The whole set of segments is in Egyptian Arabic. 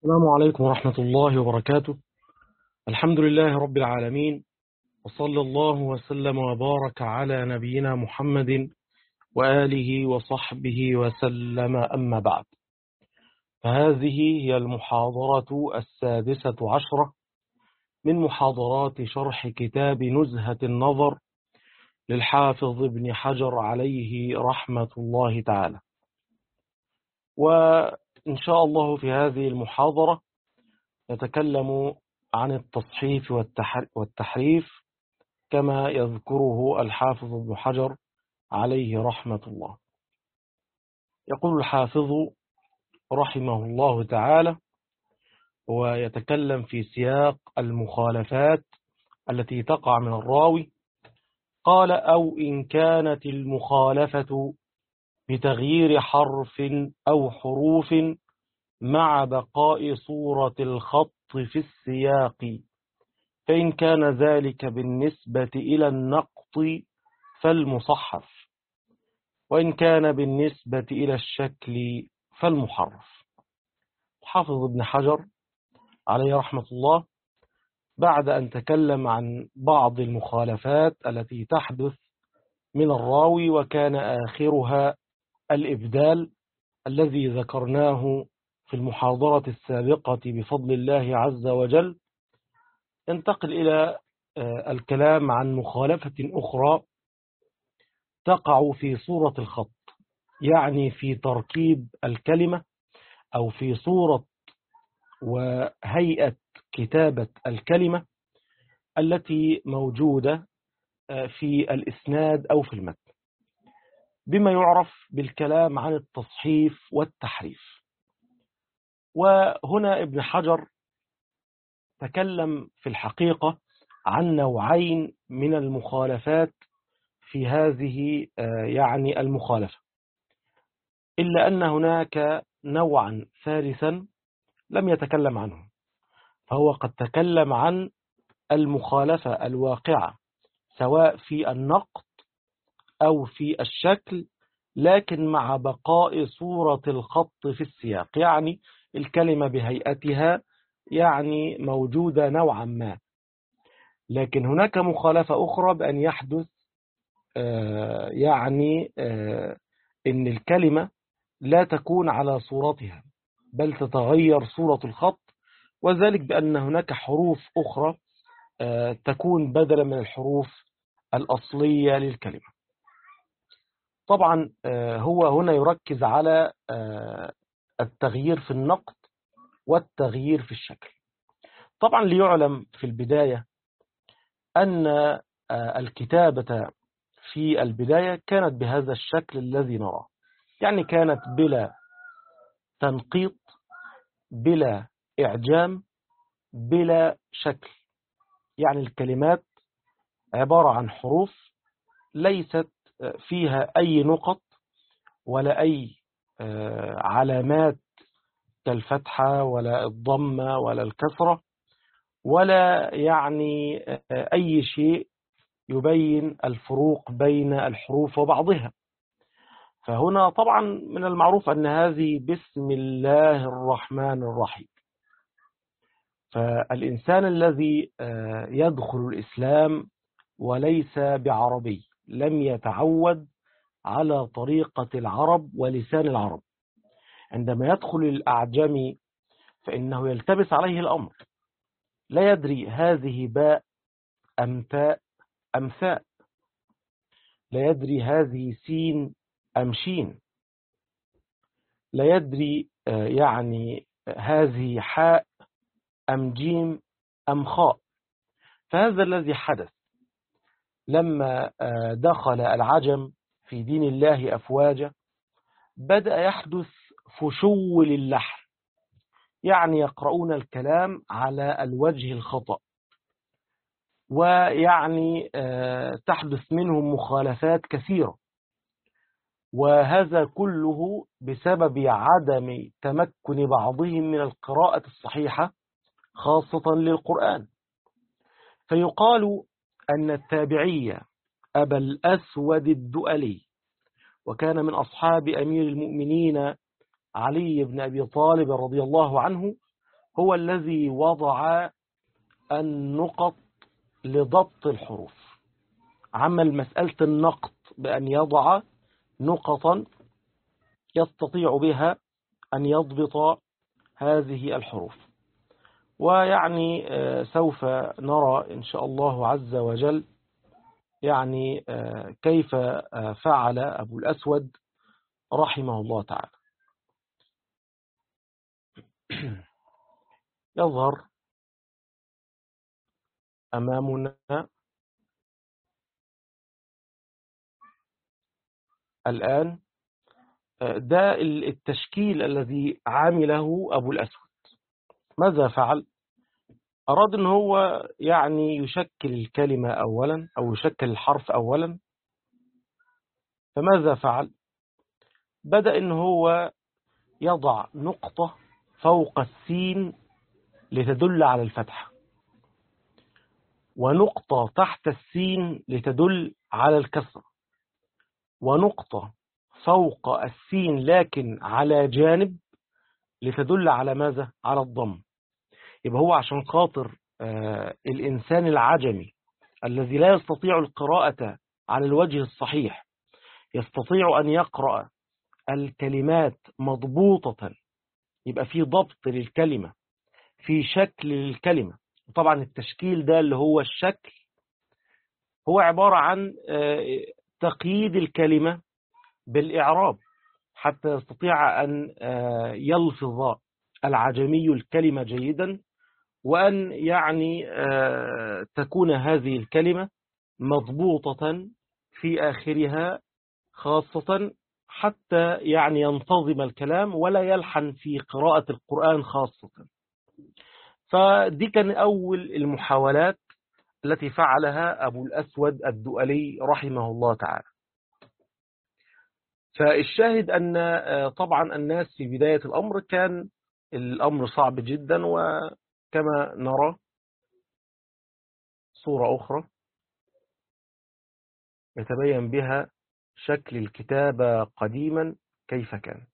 السلام عليكم ورحمة الله وبركاته الحمد لله رب العالمين وصلى الله وسلم وبارك على نبينا محمد وآله وصحبه وسلم أما بعد فهذه هي المحاضرة السادسة عشرة من محاضرات شرح كتاب نزهة النظر للحافظ ابن حجر عليه رحمة الله تعالى وإن شاء الله في هذه المحاضرة نتكلم عن التصحيف والتحريف كما يذكره الحافظ ابن حجر عليه رحمة الله يقول الحافظ رحمه الله تعالى ويتكلم في سياق المخالفات التي تقع من الراوي قال أو إن كانت المخالفة بتغيير حرف أو حروف مع بقاء صورة الخط في السياق فإن كان ذلك بالنسبة إلى النقط فالمصحف وإن كان بالنسبة إلى الشكل فالمحرف حافظ ابن حجر عليه رحمة الله بعد أن تكلم عن بعض المخالفات التي تحدث من الراوي وكان آخرها الإبدال الذي ذكرناه في المحاضرة السابقة بفضل الله عز وجل انتقل إلى الكلام عن مخالفة أخرى تقع في صورة الخط يعني في تركيب الكلمة أو في صورة وهيئة كتابة الكلمة التي موجودة في الإسناد أو في المتن بما يعرف بالكلام عن التصحيف والتحريف وهنا ابن حجر تكلم في الحقيقة عن نوعين من المخالفات في هذه يعني المخالفة إلا أن هناك نوعا ثالثا لم يتكلم عنه فهو قد تكلم عن المخالفة الواقعة سواء في النقط أو في الشكل لكن مع بقاء صورة الخط في السياق يعني الكلمة بهيئتها يعني موجودة نوعا ما لكن هناك مخالفة أخرى بأن يحدث يعني أن الكلمة لا تكون على صورتها بل تتغير صورة الخط وذلك بأن هناك حروف أخرى تكون بدلا من الحروف الأصلية للكلمة طبعا هو هنا يركز على التغيير في النقط والتغيير في الشكل طبعا ليعلم في البداية أن الكتابة في البداية كانت بهذا الشكل الذي نراه يعني كانت بلا تنقيط بلا إعجام بلا شكل يعني الكلمات عبارة عن حروف ليست فيها أي نقط ولا أي علامات كالفتحة ولا الضمة ولا الكسرة ولا يعني أي شيء يبين الفروق بين الحروف وبعضها فهنا طبعا من المعروف أن هذه بسم الله الرحمن الرحيم فالإنسان الذي يدخل الإسلام وليس بعربي لم يتعود على طريقة العرب ولسان العرب عندما يدخل الأعجمي فإنه يلتبس عليه الأمر لا يدري هذه باء أم تاء أم ثاء لا يدري هذه سين أم شين لا يدري يعني هذه حاء أم جيم أم خاء فهذا الذي حدث لما دخل العجم في دين الله أفواجا بدأ يحدث فشو للحن يعني يقرؤون الكلام على الوجه الخطأ ويعني تحدث منهم مخالفات كثيرة وهذا كله بسبب عدم تمكن بعضهم من القراءة الصحيحة خاصة للقرآن فيقال أن التابعية أبا الأسود الدؤلي وكان من أصحاب أمير المؤمنين علي بن أبي طالب رضي الله عنه هو الذي وضع النقط لضبط الحروف عمل مسألة النقط بأن يضع نقطا يستطيع بها أن يضبط هذه الحروف ويعني سوف نرى إن شاء الله عز وجل يعني كيف فعل أبو الأسود رحمه الله تعالى يظهر أمامنا الآن ده التشكيل الذي عمله أبو الأسود ماذا فعل؟ أراد أن هو يعني يشكل الكلمة أولا أو يشكل الحرف أولا فماذا فعل؟ بدأ أن هو يضع نقطة فوق السين لتدل على الفتحة ونقطة تحت السين لتدل على الكسرة ونقطة فوق السين لكن على جانب لتدل على ماذا؟ على الضم يبقى هو عشان خاطر آه الإنسان العجمي الذي لا يستطيع القراءة على الوجه الصحيح يستطيع أن يقرأ الكلمات مضبوطة يبقى في ضبط للكلمة في شكل للكلمة طبعا التشكيل ده اللي هو الشكل هو عبارة عن آه تقييد الكلمة بالإعراب حتى يستطيع أن يلفظ العجمي الكلمة جيدا وأن يعني تكون هذه الكلمة مضبوطة في آخرها خاصة حتى يعني ينتظم الكلام ولا يلحن في قراءة القرآن خاصة فدي كان أول المحاولات التي فعلها أبو الأسود الدؤلي رحمه الله تعالى فالشاهد أن طبعا الناس في بداية الأمر كان الأمر صعب جدا وكما نرى صورة أخرى يتبين بها شكل الكتابة قديما كيف كان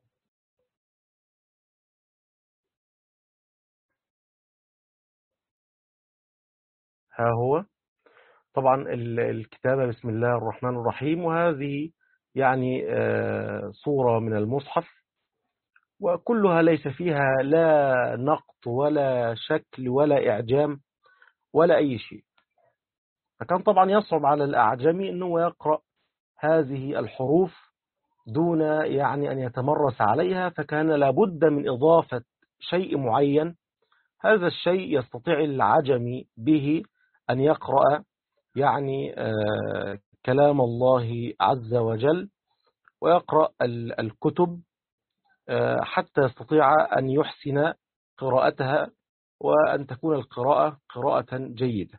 ها هو طبعا الكتابة بسم الله الرحمن الرحيم وهذه يعني صورة من المصحف وكلها ليس فيها لا نقط ولا شكل ولا إعجام ولا أي شيء فكان طبعا يصعب على الأعجمي أنه يقرأ هذه الحروف دون يعني أن يتمرس عليها فكان لابد من إضافة شيء معين هذا الشيء يستطيع العجمي به أن يقرأ يعني كلام الله عز وجل ويقرأ الكتب حتى يستطيع أن يحسن قراءتها وأن تكون القراءة قراءة جيدة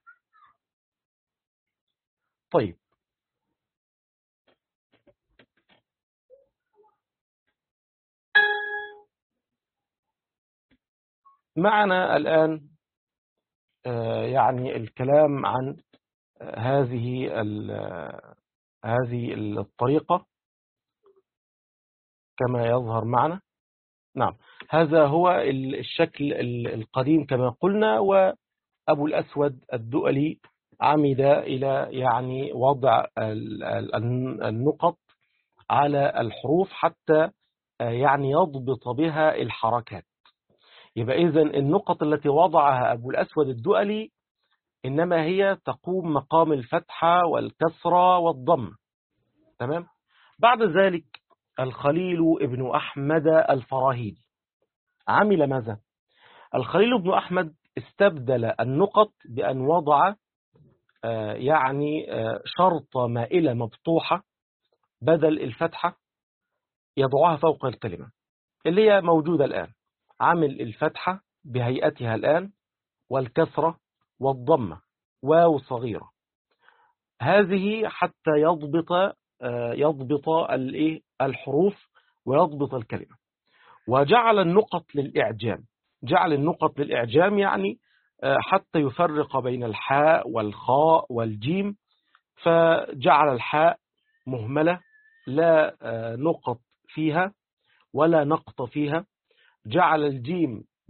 طيب معنا الآن يعني الكلام عن هذه هذه الطريقة كما يظهر معنا نعم هذا هو الشكل القديم كما قلنا وأبو الأسود الدؤلي عمد إلى يعني وضع النقط على الحروف حتى يعني يضبط بها الحركات يبقى إذن النقط التي وضعها أبو الأسود الدؤلي إنما هي تقوم مقام الفتحة والكسرة والضم تمام بعد ذلك الخليل ابن أحمد الفراهيدي عمل ماذا الخليل ابن أحمد استبدل النقط بأن وضع يعني شرطة مائلة مبطوحة بدل الفتحة يضعها فوق الكلمة اللي هي موجودة الآن عمل الفتحة بهيئتها الآن والكسرة والضمة واو صغيرة هذه حتى يضبط يضبط الحروف ويضبط الكلمة وجعل النقط للإعجام جعل النقط للإعجام يعني حتى يفرق بين الحاء والخاء والجيم فجعل الحاء مهملة لا نقط فيها ولا نقط فيها جعل الجيم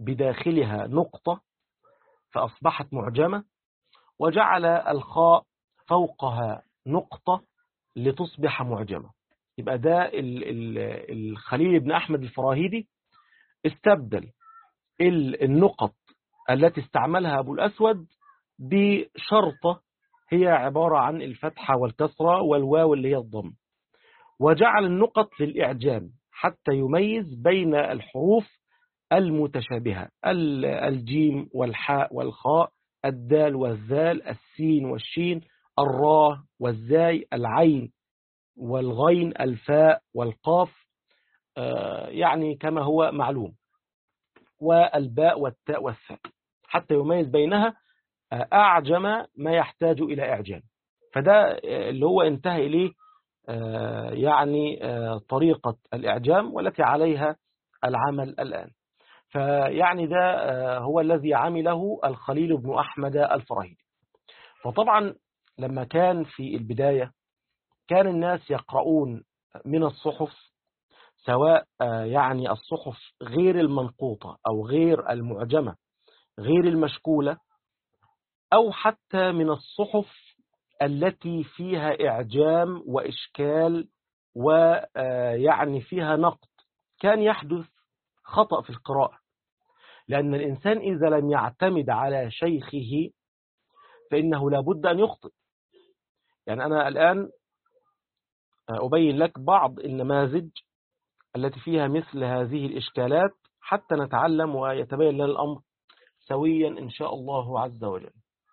بداخلها نقطة فأصبحت معجمة وجعل الخاء فوقها نقطة لتصبح معجمة يبقى ده الخليل بن أحمد الفراهيدي استبدل النقط التي استعملها أبو الأسود بشرطة هي عبارة عن الفتحة والكسرة والواو اللي هي الضم وجعل النقط للإعجام حتى يميز بين الحروف المتشابهة الجيم والحاء والخاء الدال والذال السين والشين الراء والزاي العين والغين الفاء والقاف يعني كما هو معلوم والباء والتاء والثاء حتى يميز بينها أعجم ما يحتاج إلى إعجام فده اللي هو انتهى إليه يعني طريقة الإعجام والتي عليها العمل الآن فيعني ده هو الذي عمله الخليل بن أحمد الفراهيدي فطبعا لما كان في البداية كان الناس يقرؤون من الصحف سواء يعني الصحف غير المنقوطة أو غير المعجمة غير المشكولة أو حتى من الصحف التي فيها إعجام وإشكال ويعني فيها نقد كان يحدث خطأ في القراءة لأن الإنسان إذا لم يعتمد على شيخه فإنه لابد أن يخطئ يعني أنا الآن أبين لك بعض النماذج التي فيها مثل هذه الإشكالات حتى نتعلم ويتبين لنا الأمر سويا إن شاء الله عز وجل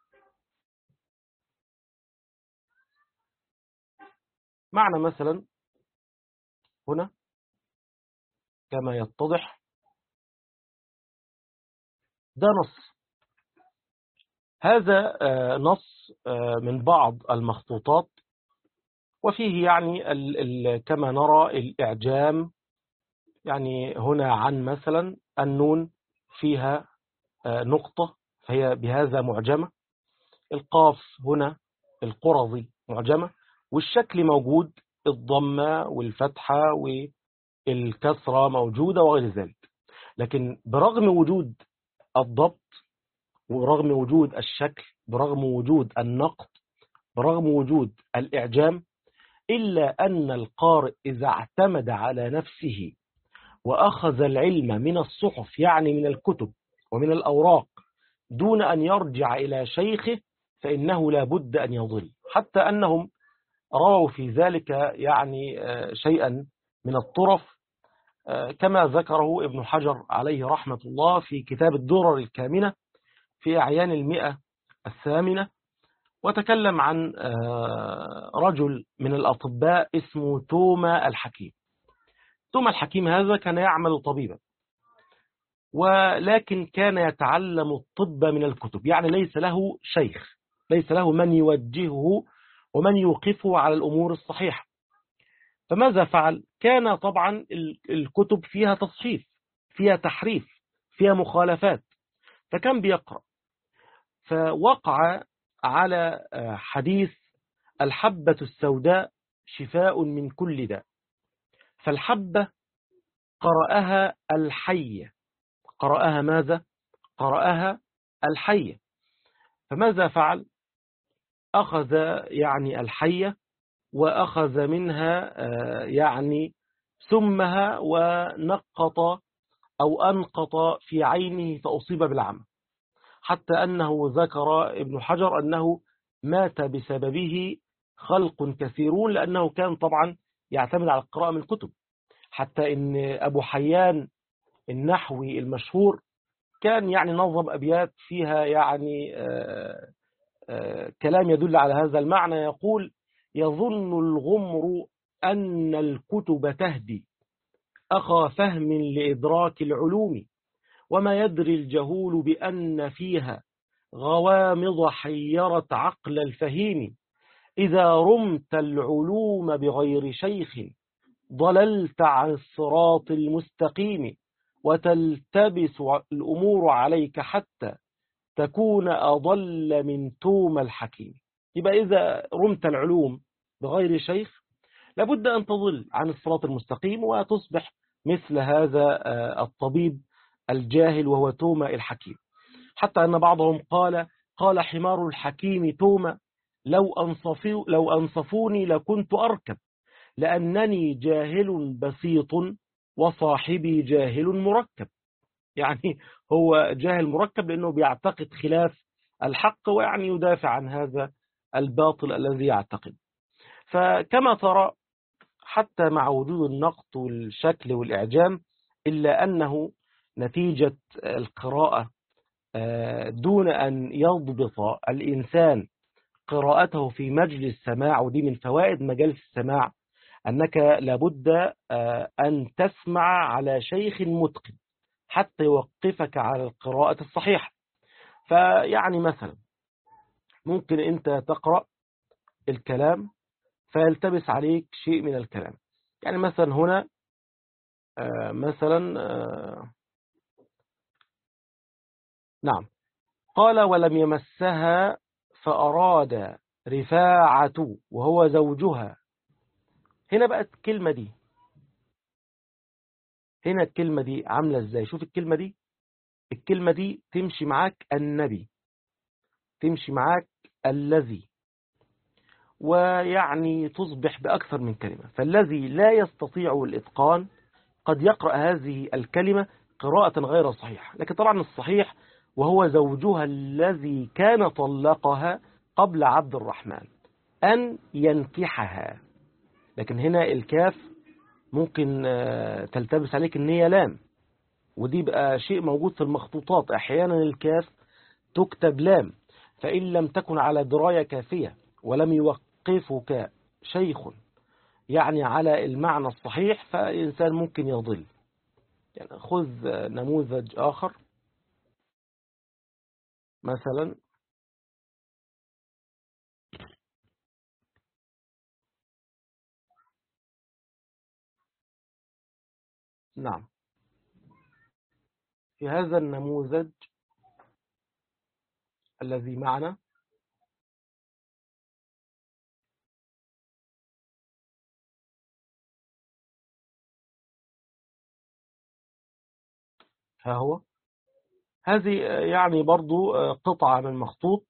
معنى مثلا هنا كما يتضح ده نص هذا نص من بعض المخطوطات وفيه يعني ال ال كما نرى الإعجام يعني هنا عن مثلا النون فيها نقطة فهي بهذا معجمة القاف هنا القرظي معجمة والشكل موجود الضمة والفتحة والكسرة موجودة وغير ذلك لكن برغم وجود الضبط ورغم وجود الشكل برغم وجود النقط برغم وجود الإعجام إلا أن القارئ إذا اعتمد على نفسه وأخذ العلم من الصحف يعني من الكتب ومن الأوراق دون أن يرجع إلى شيخه فإنه لا بد أن يضل حتى أنهم رووا في ذلك يعني شيئا من الطرف كما ذكره ابن حجر عليه رحمة الله في كتاب الدرر الكامنة في أعيان المئة الثامنة وتكلم عن رجل من الأطباء اسمه توما الحكيم توما الحكيم هذا كان يعمل طبيبا ولكن كان يتعلم الطب من الكتب يعني ليس له شيخ ليس له من يوجهه ومن يوقفه على الأمور الصحيحة فماذا فعل؟ كان طبعا الكتب فيها تصحيف فيها تحريف فيها مخالفات فكان بيقرأ فوقع على حديث الحبة السوداء شفاء من كل داء فالحبة قرأها الحية قرأها ماذا؟ قرأها الحية فماذا فعل؟ أخذ يعني الحية وأخذ منها يعني سمها ونقط أو أنقط في عينه فأصيب بالعمى حتى أنه ذكر ابن حجر أنه مات بسببه خلق كثيرون لأنه كان طبعا يعتمد على القراءة من الكتب حتى إن أبو حيان النحوي المشهور كان يعني نظم أبيات فيها يعني آآ آآ كلام يدل على هذا المعنى يقول يظن الغمر أن الكتب تهدي أخا فهم لإدراك العلوم وما يدري الجهول بأن فيها غوامض حيرت عقل الفهيم إذا رمت العلوم بغير شيخ ضللت عن الصراط المستقيم وتلتبس الأمور عليك حتى تكون أضل من توم الحكيم يبقى إذا رمت العلوم بغير شيخ لابد أن تضل عن الصراط المستقيم وتصبح مثل هذا الطبيب الجاهل وهو توما الحكيم حتى أن بعضهم قال قال حمار الحكيم توما لو, أنصفوا لو أنصفوني لكنت أركب لأنني جاهل بسيط وصاحبي جاهل مركب يعني هو جاهل مركب لأنه بيعتقد خلاف الحق ويعني يدافع عن هذا الباطل الذي يعتقد فكما ترى حتى مع وجود النقط والشكل والإعجام إلا أنه نتيجة القراءة دون أن يضبط الإنسان قراءته في مجلس السماع ودي من فوائد مجالس السماع أنك لابد أن تسمع على شيخ متقن حتى يوقفك على القراءة الصحيحة فيعني مثلا ممكن أنت تقرأ الكلام فيلتبس عليك شيء من الكلام يعني مثلا هنا مثلا نعم قال ولم يمسها فأراد رفاعة وهو زوجها هنا بقت الكلمة دي هنا الكلمة دي عاملة ازاي شوف الكلمة دي الكلمة دي تمشي معاك النبي تمشي معاك الذي ويعني تصبح بأكثر من كلمة فالذي لا يستطيع الإتقان قد يقرأ هذه الكلمة قراءة غير صحيحة لكن طبعا الصحيح وهو زوجها الذي كان طلقها قبل عبد الرحمن أن ينكحها لكن هنا الكاف ممكن تلتبس عليك ان هي لام ودي بقى شيء موجود في المخطوطات احيانا الكاف تكتب لام فإن لم تكن على دراية كافية ولم يوقفك شيخ يعني على المعنى الصحيح فالإنسان ممكن يضل يعني خذ نموذج آخر مثلا نعم في هذا النموذج الذي معنا ها هو هذه يعني برضو قطعة من مخطوط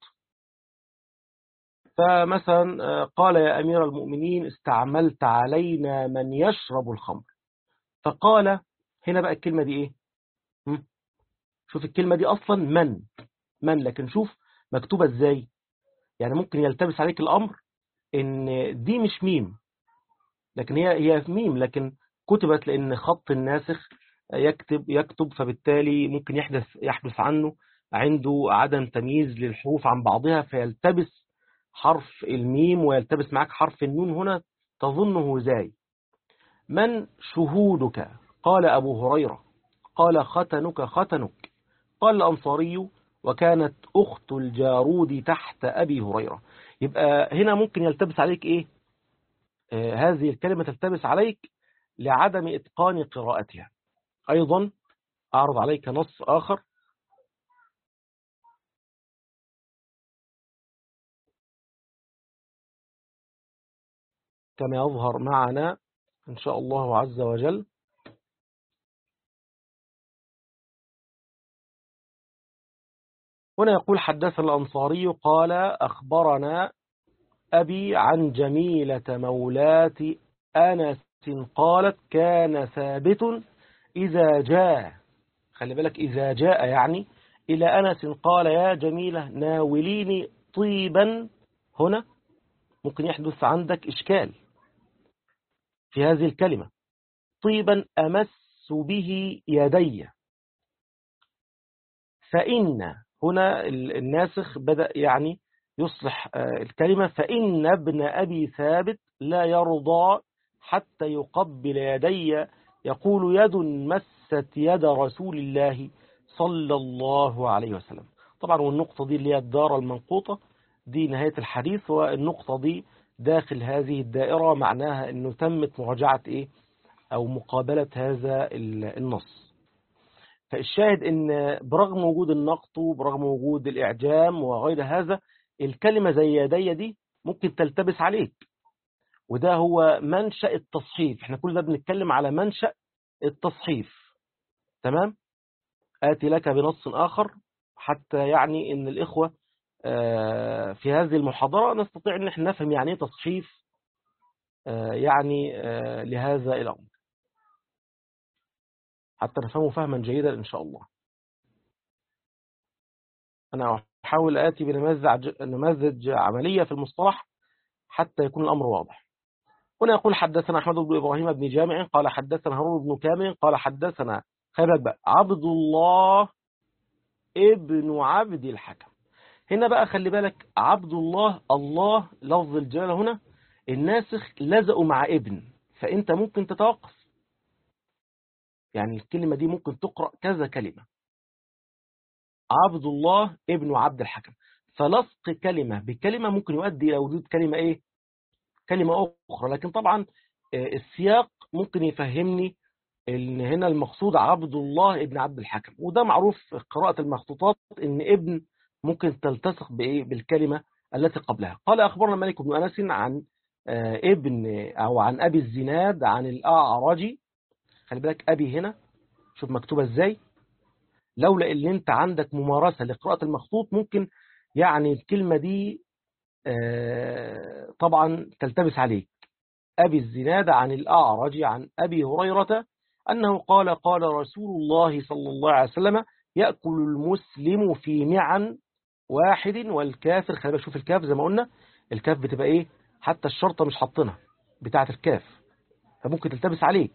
فمثلا قال يا أمير المؤمنين استعملت علينا من يشرب الخمر فقال هنا بقى الكلمة دي ايه شوف الكلمة دي اصلا من من لكن شوف مكتوبة ازاي يعني ممكن يلتبس عليك الامر ان دي مش ميم لكن هي هي ميم لكن كتبت لان خط الناسخ يكتب يكتب فبالتالي ممكن يحدث يحدث عنه عنده عدم تمييز للحروف عن بعضها فيلتبس حرف الميم ويلتبس معك حرف النون هنا تظنه زاي من شهودك قال أبو هريرة قال ختنك ختنك قال الأنصاري وكانت أخت الجارود تحت أبي هريرة يبقى هنا ممكن يلتبس عليك إيه آه هذه الكلمة تلتبس عليك لعدم إتقان قراءتها أيضا أعرض عليك نص آخر كما يظهر معنا إن شاء الله عز وجل هنا يقول حدث الأنصاري قال أخبرنا أبي عن جميلة مولاة أنس قالت كان ثابت إذا جاء خلي بالك إذا جاء يعني إلى أنس قال يا جميلة ناوليني طيبا هنا ممكن يحدث عندك إشكال في هذه الكلمة طيبا أمس به يدي فإن هنا الناسخ بدأ يعني يصلح الكلمة فإن ابن أبي ثابت لا يرضى حتى يقبل يدي يقول يد مست يد رسول الله صلى الله عليه وسلم طبعا والنقطة دي اللي هي الدار المنقوطة دي نهاية الحديث والنقطة دي داخل هذه الدائرة معناها أنه تمت مراجعة إيه أو مقابلة هذا النص فالشاهد أن برغم وجود النقط وبرغم وجود الإعجام وغير هذا الكلمة زي يدي دي ممكن تلتبس عليك وده هو منشأ التصحيف احنا كل ده بنتكلم على منشأ التصحيف تمام آتي لك بنص آخر حتى يعني إن الإخوة في هذه المحاضرة نستطيع أن احنا نفهم يعني تصحيف يعني لهذا الأمر حتى نفهمه فهما جيدا إن شاء الله أنا أحاول آتي بنماذج نماذج عملية في المصطلح حتى يكون الأمر واضح هنا يقول حدثنا أحمد بن إبراهيم بن جامع قال حدثنا هارون بن كامل قال حدثنا خيبك بقى عبد الله ابن عبد الحكم هنا بقى خلي بالك عبد الله الله لفظ الجلالة هنا الناسخ لزقوا مع ابن فأنت ممكن تتوقف يعني الكلمة دي ممكن تقرأ كذا كلمة عبد الله ابن عبد الحكم فلصق كلمة بكلمة ممكن يؤدي إلى وجود كلمة إيه كلمة أخرى لكن طبعا السياق ممكن يفهمني ان هنا المقصود عبد الله ابن عبد الحكم وده معروف في قراءة المخطوطات ان ابن ممكن تلتصق بايه بالكلمة التي قبلها قال اخبرنا مالك بن انس عن ابن او عن ابي الزناد عن الاعرج خلي بالك ابي هنا شوف مكتوبة ازاي لولا ان انت عندك ممارسة لقراءة المخطوط ممكن يعني الكلمة دي طبعا تلتبس عليك أبي الزناد عن الأعرج عن أبي هريرة أنه قال قال رسول الله صلى الله عليه وسلم يأكل المسلم في معا واحد والكافر خلي بالك شوف الكاف زي ما قلنا الكاف بتبقى إيه حتى الشرطة مش حاطينها بتاعة الكاف فممكن تلتبس عليك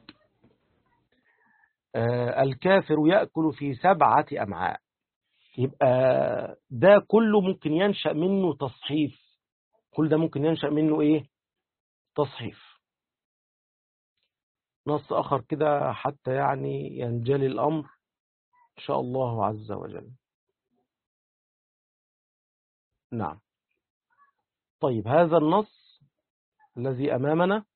آه الكافر يأكل في سبعة أمعاء يبقى ده كله ممكن ينشأ منه تصحيف كل ده ممكن ينشأ منه إيه تصحيف نص آخر كده حتى يعني ينجلي الأمر إن شاء الله عز وجل نعم طيب هذا النص الذي أمامنا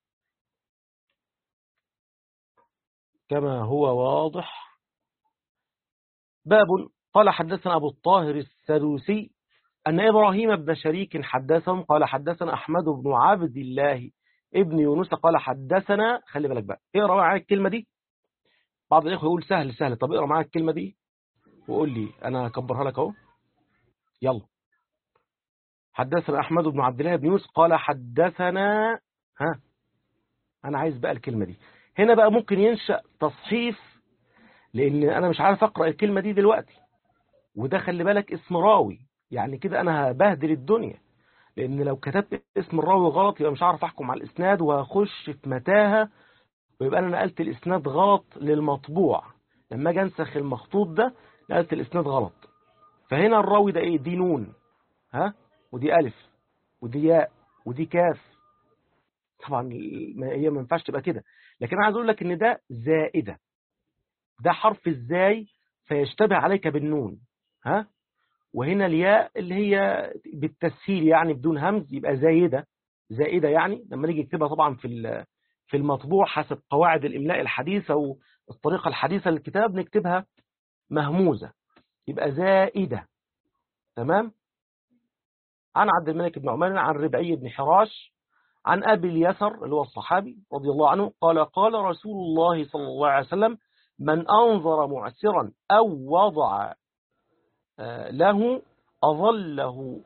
كما هو واضح باب قال حدثنا أبو الطاهر السدوسي أن إبراهيم بن شريك حدثهم قال حدثنا أحمد بن عبد الله ابن يونس قال حدثنا خلي بالك بقى اقرا معايا الكلمة دي بعض الإخوة يقول سهل سهل طب اقرا معايا الكلمة دي وقول لي أنا أكبرها لك أهو يلا حدثنا أحمد بن عبد الله بن يونس قال حدثنا ها أنا عايز بقى الكلمة دي هنا بقى ممكن ينشأ تصحيف لأن أنا مش عارف أقرأ الكلمة دي دلوقتي وده خلي بالك اسم راوي يعني كده أنا هبهدل الدنيا لأن لو كتبت اسم الراوي غلط يبقى مش عارف أحكم على الإسناد وهخش في متاهة ويبقى أنا نقلت الإسناد غلط للمطبوع لما أجي أنسخ المخطوط ده نقلت الإسناد غلط فهنا الراوي ده إيه دي نون ها ودي ألف ودي ياء ودي كاف طبعا هي ما ينفعش تبقى كده لكن أنا عايز أقول لك إن ده زائدة ده حرف الزاي فيشتبه عليك بالنون ها وهنا الياء اللي هي بالتسهيل يعني بدون همز يبقى زايدة زائدة يعني لما نيجي نكتبها طبعا في في المطبوع حسب قواعد الإملاء الحديثة والطريقة الحديثة للكتاب نكتبها مهموزة يبقى زائدة تمام عن عبد الملك بن عمر عن ربعي بن حراش عن أبي اليسر اللي هو الصحابي رضي الله عنه قال قال رسول الله صلى الله عليه وسلم من أنظر معسرا أو وضع له أظله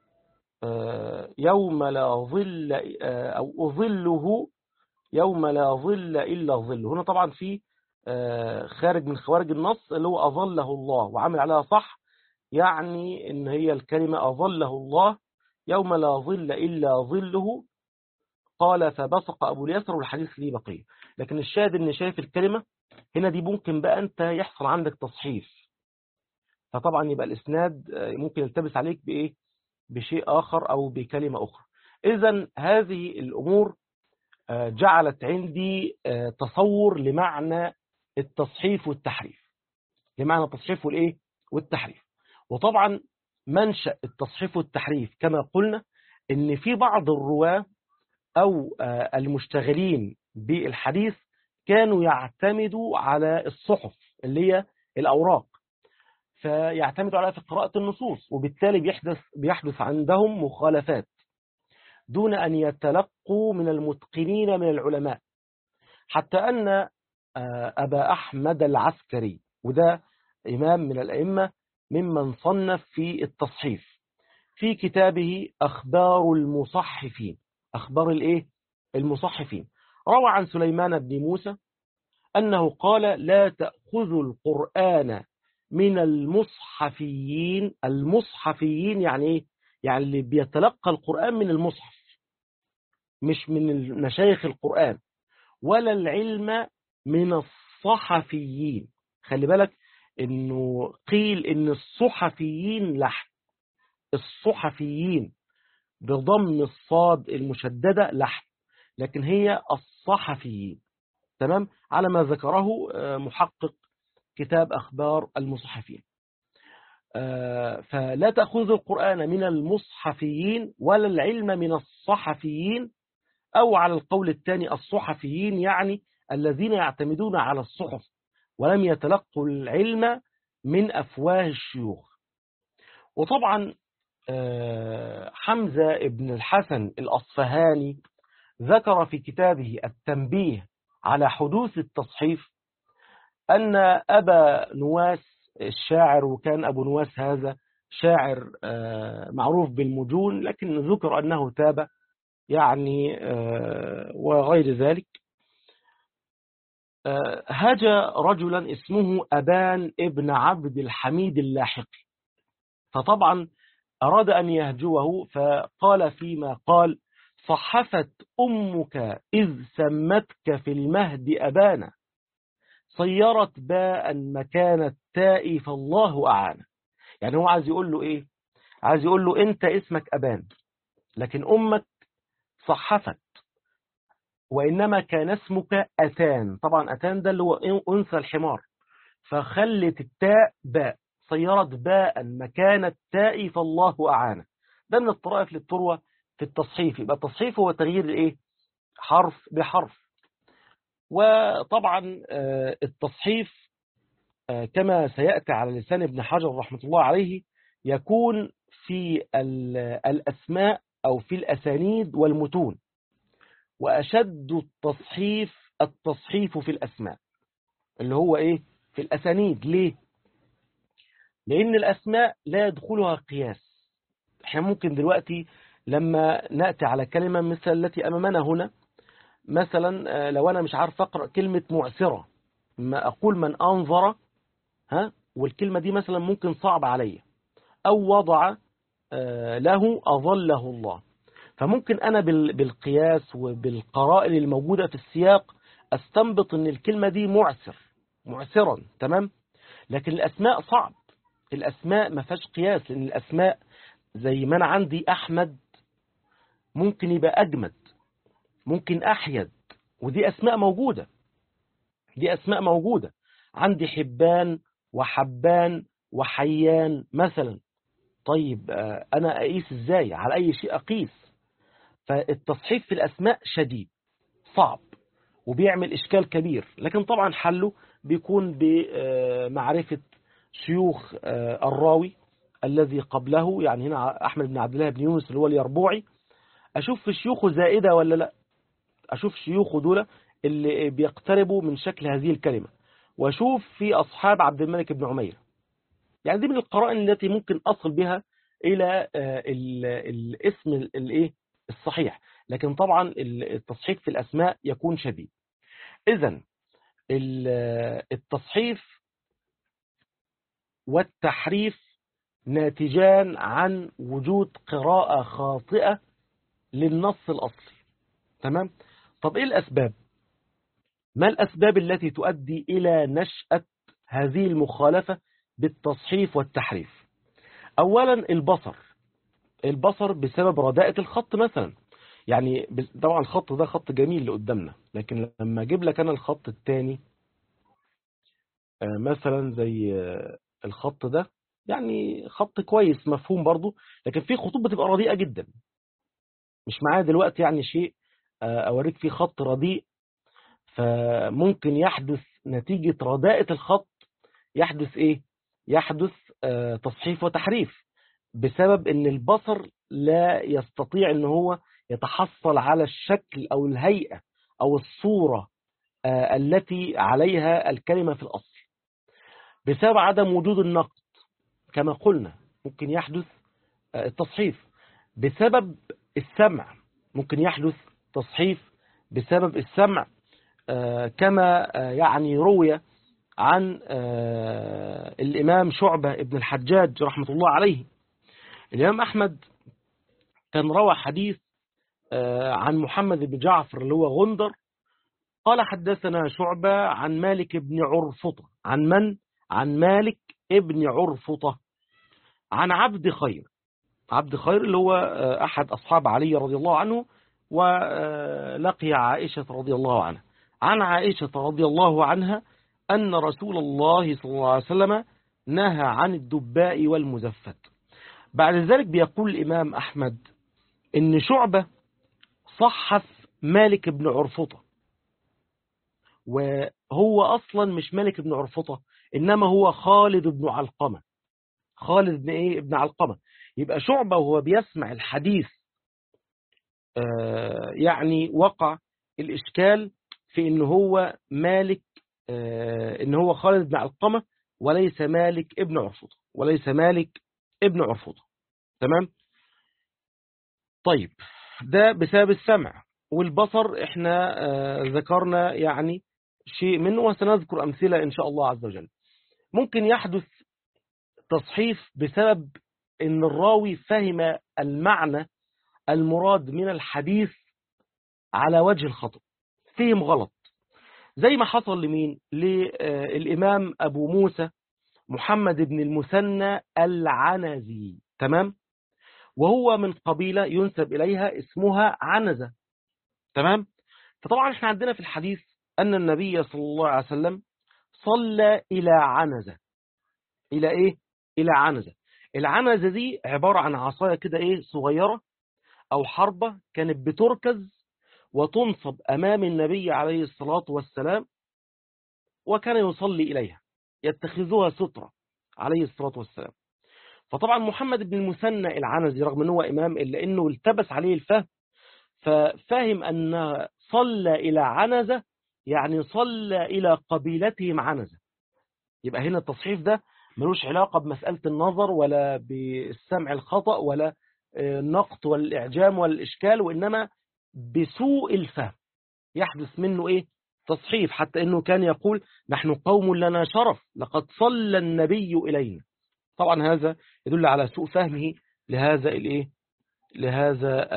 يوم لا ظل أو أظله يوم لا ظل إلا ظل هنا طبعا في خارج من خوارج النص اللي هو أظله الله وعمل عليها صح يعني إن هي الكلمة أظله الله يوم لا ظل إلا ظله قال فبصق أبو اليسر والحديث ليه بقية لكن الشاهد إن شايف الكلمة هنا دي ممكن بقى أنت يحصل عندك تصحيف فطبعا يبقى الإسناد ممكن يلتبس عليك بإيه بشيء آخر أو بكلمة أخرى إذا هذه الأمور جعلت عندي تصور لمعنى التصحيف والتحريف لمعنى التصحيف والإيه والتحريف وطبعا منشأ التصحيف والتحريف كما قلنا إن في بعض الرواة أو المشتغلين بالحديث كانوا يعتمدوا على الصحف اللي هي الأوراق فيعتمدوا عليها في قراءة النصوص وبالتالي بيحدث, بيحدث عندهم مخالفات دون أن يتلقوا من المتقنين من العلماء حتى أن أبا أحمد العسكري وده إمام من الأئمة ممن صنف في التصحيف في كتابه أخبار المصحفين أخبار الإيه؟ المصحفين روى عن سليمان بن موسى أنه قال لا تأخذوا القرآن من المصحفيين المصحفيين يعني إيه؟ يعني اللي بيتلقى القرآن من المصحف مش من مشايخ القرآن ولا العلم من الصحفيين خلي بالك انه قيل ان الصحفيين لحن الصحفيين بضم الصاد المشددة لحن لكن هي الصحفيين تمام على ما ذكره محقق كتاب أخبار المصحفين فلا تأخذ القرآن من المصحفيين ولا العلم من الصحفيين أو على القول الثاني الصحفيين يعني الذين يعتمدون على الصحف ولم يتلقوا العلم من أفواه الشيوخ وطبعا حمزة ابن الحسن الأصفهاني ذكر في كتابه التنبيه على حدوث التصحيف أن أبا نواس الشاعر وكان أبو نواس هذا شاعر معروف بالمجون لكن ذكر أنه تاب يعني وغير ذلك هجى رجلا اسمه أبان ابن عبد الحميد اللاحقي فطبعا أراد أن يهجوه فقال فيما قال صحفت أمك إذ سمتك في المهد أبانا صيرت باء مكان التاء فالله أعانا يعني هو عايز يقول له إيه عايز يقول له أنت اسمك أبان لكن أمك صحفت وإنما كان اسمك أتان طبعا أتان ده اللي هو أنثى الحمار فخلت التاء باء صيرت باء مكان التاء فالله أعانا ده من الطرائف للتروة في التصحيف يبقى التصحيف هو تغيير الايه حرف بحرف وطبعا التصحيف كما سيأتي على لسان ابن حجر رحمة الله عليه يكون في الأسماء أو في الأسانيد والمتون وأشد التصحيف التصحيف في الأسماء اللي هو إيه في الأسانيد ليه لأن الأسماء لا يدخلها قياس احنا ممكن دلوقتي لما نأتي على كلمة مثل التي أمامنا هنا مثلا لو أنا مش عارف أقرأ كلمة معسرة ما أقول من أنظر ها والكلمة دي مثلا ممكن صعب علي أو وضع له أظله الله فممكن أنا بالقياس وبالقرائن الموجودة في السياق أستنبط أن الكلمة دي معسر معسرا تمام لكن الأسماء صعب الأسماء ما فيهاش قياس لأن الأسماء زي ما أنا عندي أحمد ممكن يبقى أجمد ممكن أحيد ودي أسماء موجودة دي أسماء موجودة عندي حبان وحبان وحيان مثلا طيب أنا أقيس إزاي على أي شيء أقيس فالتصحيف في الأسماء شديد صعب وبيعمل إشكال كبير لكن طبعا حله بيكون بمعرفة شيوخ الراوي الذي قبله يعني هنا أحمد بن عبد الله بن يونس اللي هو اليربوعي أشوف في شيوخه زائدة ولا لا أشوف شيوخه دول اللي بيقتربوا من شكل هذه الكلمة وأشوف في أصحاب عبد الملك بن عمير يعني دي من القرائن التي ممكن أصل بها إلى الاسم الايه الصحيح لكن طبعا التصحيف في الأسماء يكون شديد إذا التصحيف والتحريف ناتجان عن وجود قراءة خاطئة للنص الأصلي تمام طب إيه الأسباب ما الأسباب التي تؤدي إلى نشأة هذه المخالفة بالتصحيف والتحريف أولا البصر البصر بسبب رداءة الخط مثلا يعني طبعا الخط ده خط جميل اللي قدامنا لكن لما اجيب لك انا الخط الثاني مثلا زي الخط ده يعني خط كويس مفهوم برضو لكن في خطوط بتبقى رديئة جدا مش معايا دلوقتي يعني شيء اوريك فيه خط رديء فممكن يحدث نتيجة رداءة الخط يحدث ايه يحدث تصحيف وتحريف بسبب ان البصر لا يستطيع ان هو يتحصل على الشكل او الهيئة او الصورة التي عليها الكلمة في الاصل بسبب عدم وجود النقد كما قلنا ممكن يحدث التصحيف بسبب السمع ممكن يحدث تصحيف بسبب السمع كما يعني روي عن الإمام شعبة ابن الحجاج رحمة الله عليه الإمام أحمد كان روى حديث عن محمد بن جعفر اللي هو غندر قال حدثنا شعبة عن مالك بن عرفطة عن من؟ عن مالك ابن عرفطة عن عبد خير عبد خير اللي هو أحد أصحاب علي رضي الله عنه ولقي عائشة رضي الله عنها عن عائشة رضي الله عنها أن رسول الله صلى الله عليه وسلم نهى عن الدباء والمزفت بعد ذلك بيقول الإمام أحمد إن شعبة صحف مالك بن عرفطة وهو أصلا مش مالك بن عرفطة إنما هو خالد بن علقمة خالد بن إيه ابن علقمة يبقى شعبة وهو بيسمع الحديث آه يعني وقع الإشكال في إن هو مالك آه إن هو خالد بن علقمة وليس مالك ابن عرفطة وليس مالك ابن عرفطة تمام طيب ده بسبب السمع والبصر احنا آه ذكرنا يعني شيء منه وسنذكر أمثلة إن شاء الله عز وجل ممكن يحدث تصحيف بسبب ان الراوي فهم المعنى المراد من الحديث على وجه الخطأ فهم غلط زي ما حصل لمين للإمام أبو موسى محمد بن المثنى العنزي تمام وهو من قبيلة ينسب إليها اسمها عنزة تمام فطبعا احنا عندنا في الحديث أن النبي صلى الله عليه وسلم صلى إلى عنزة إلى إيه؟ إلى عنزة العنزة دي عبارة عن عصاية كده إيه صغيرة أو حربة كانت بتركز وتنصب أمام النبي عليه الصلاة والسلام وكان يصلي إليها يتخذها سترة عليه الصلاة والسلام فطبعا محمد بن المثنى العنزي رغم أنه إمام إلا أنه التبس عليه الفهم ففهم أن صلى إلى عنزة يعني صلى إلى قبيلتهم عنزة يبقى هنا التصحيف ده ملوش علاقة بمسألة النظر ولا بالسمع الخطأ ولا النقط والإعجام والإشكال وإنما بسوء الفهم يحدث منه إيه تصحيف حتى إنه كان يقول نحن قوم لنا شرف لقد صلى النبي إلينا طبعا هذا يدل على سوء فهمه لهذا الإيه لهذا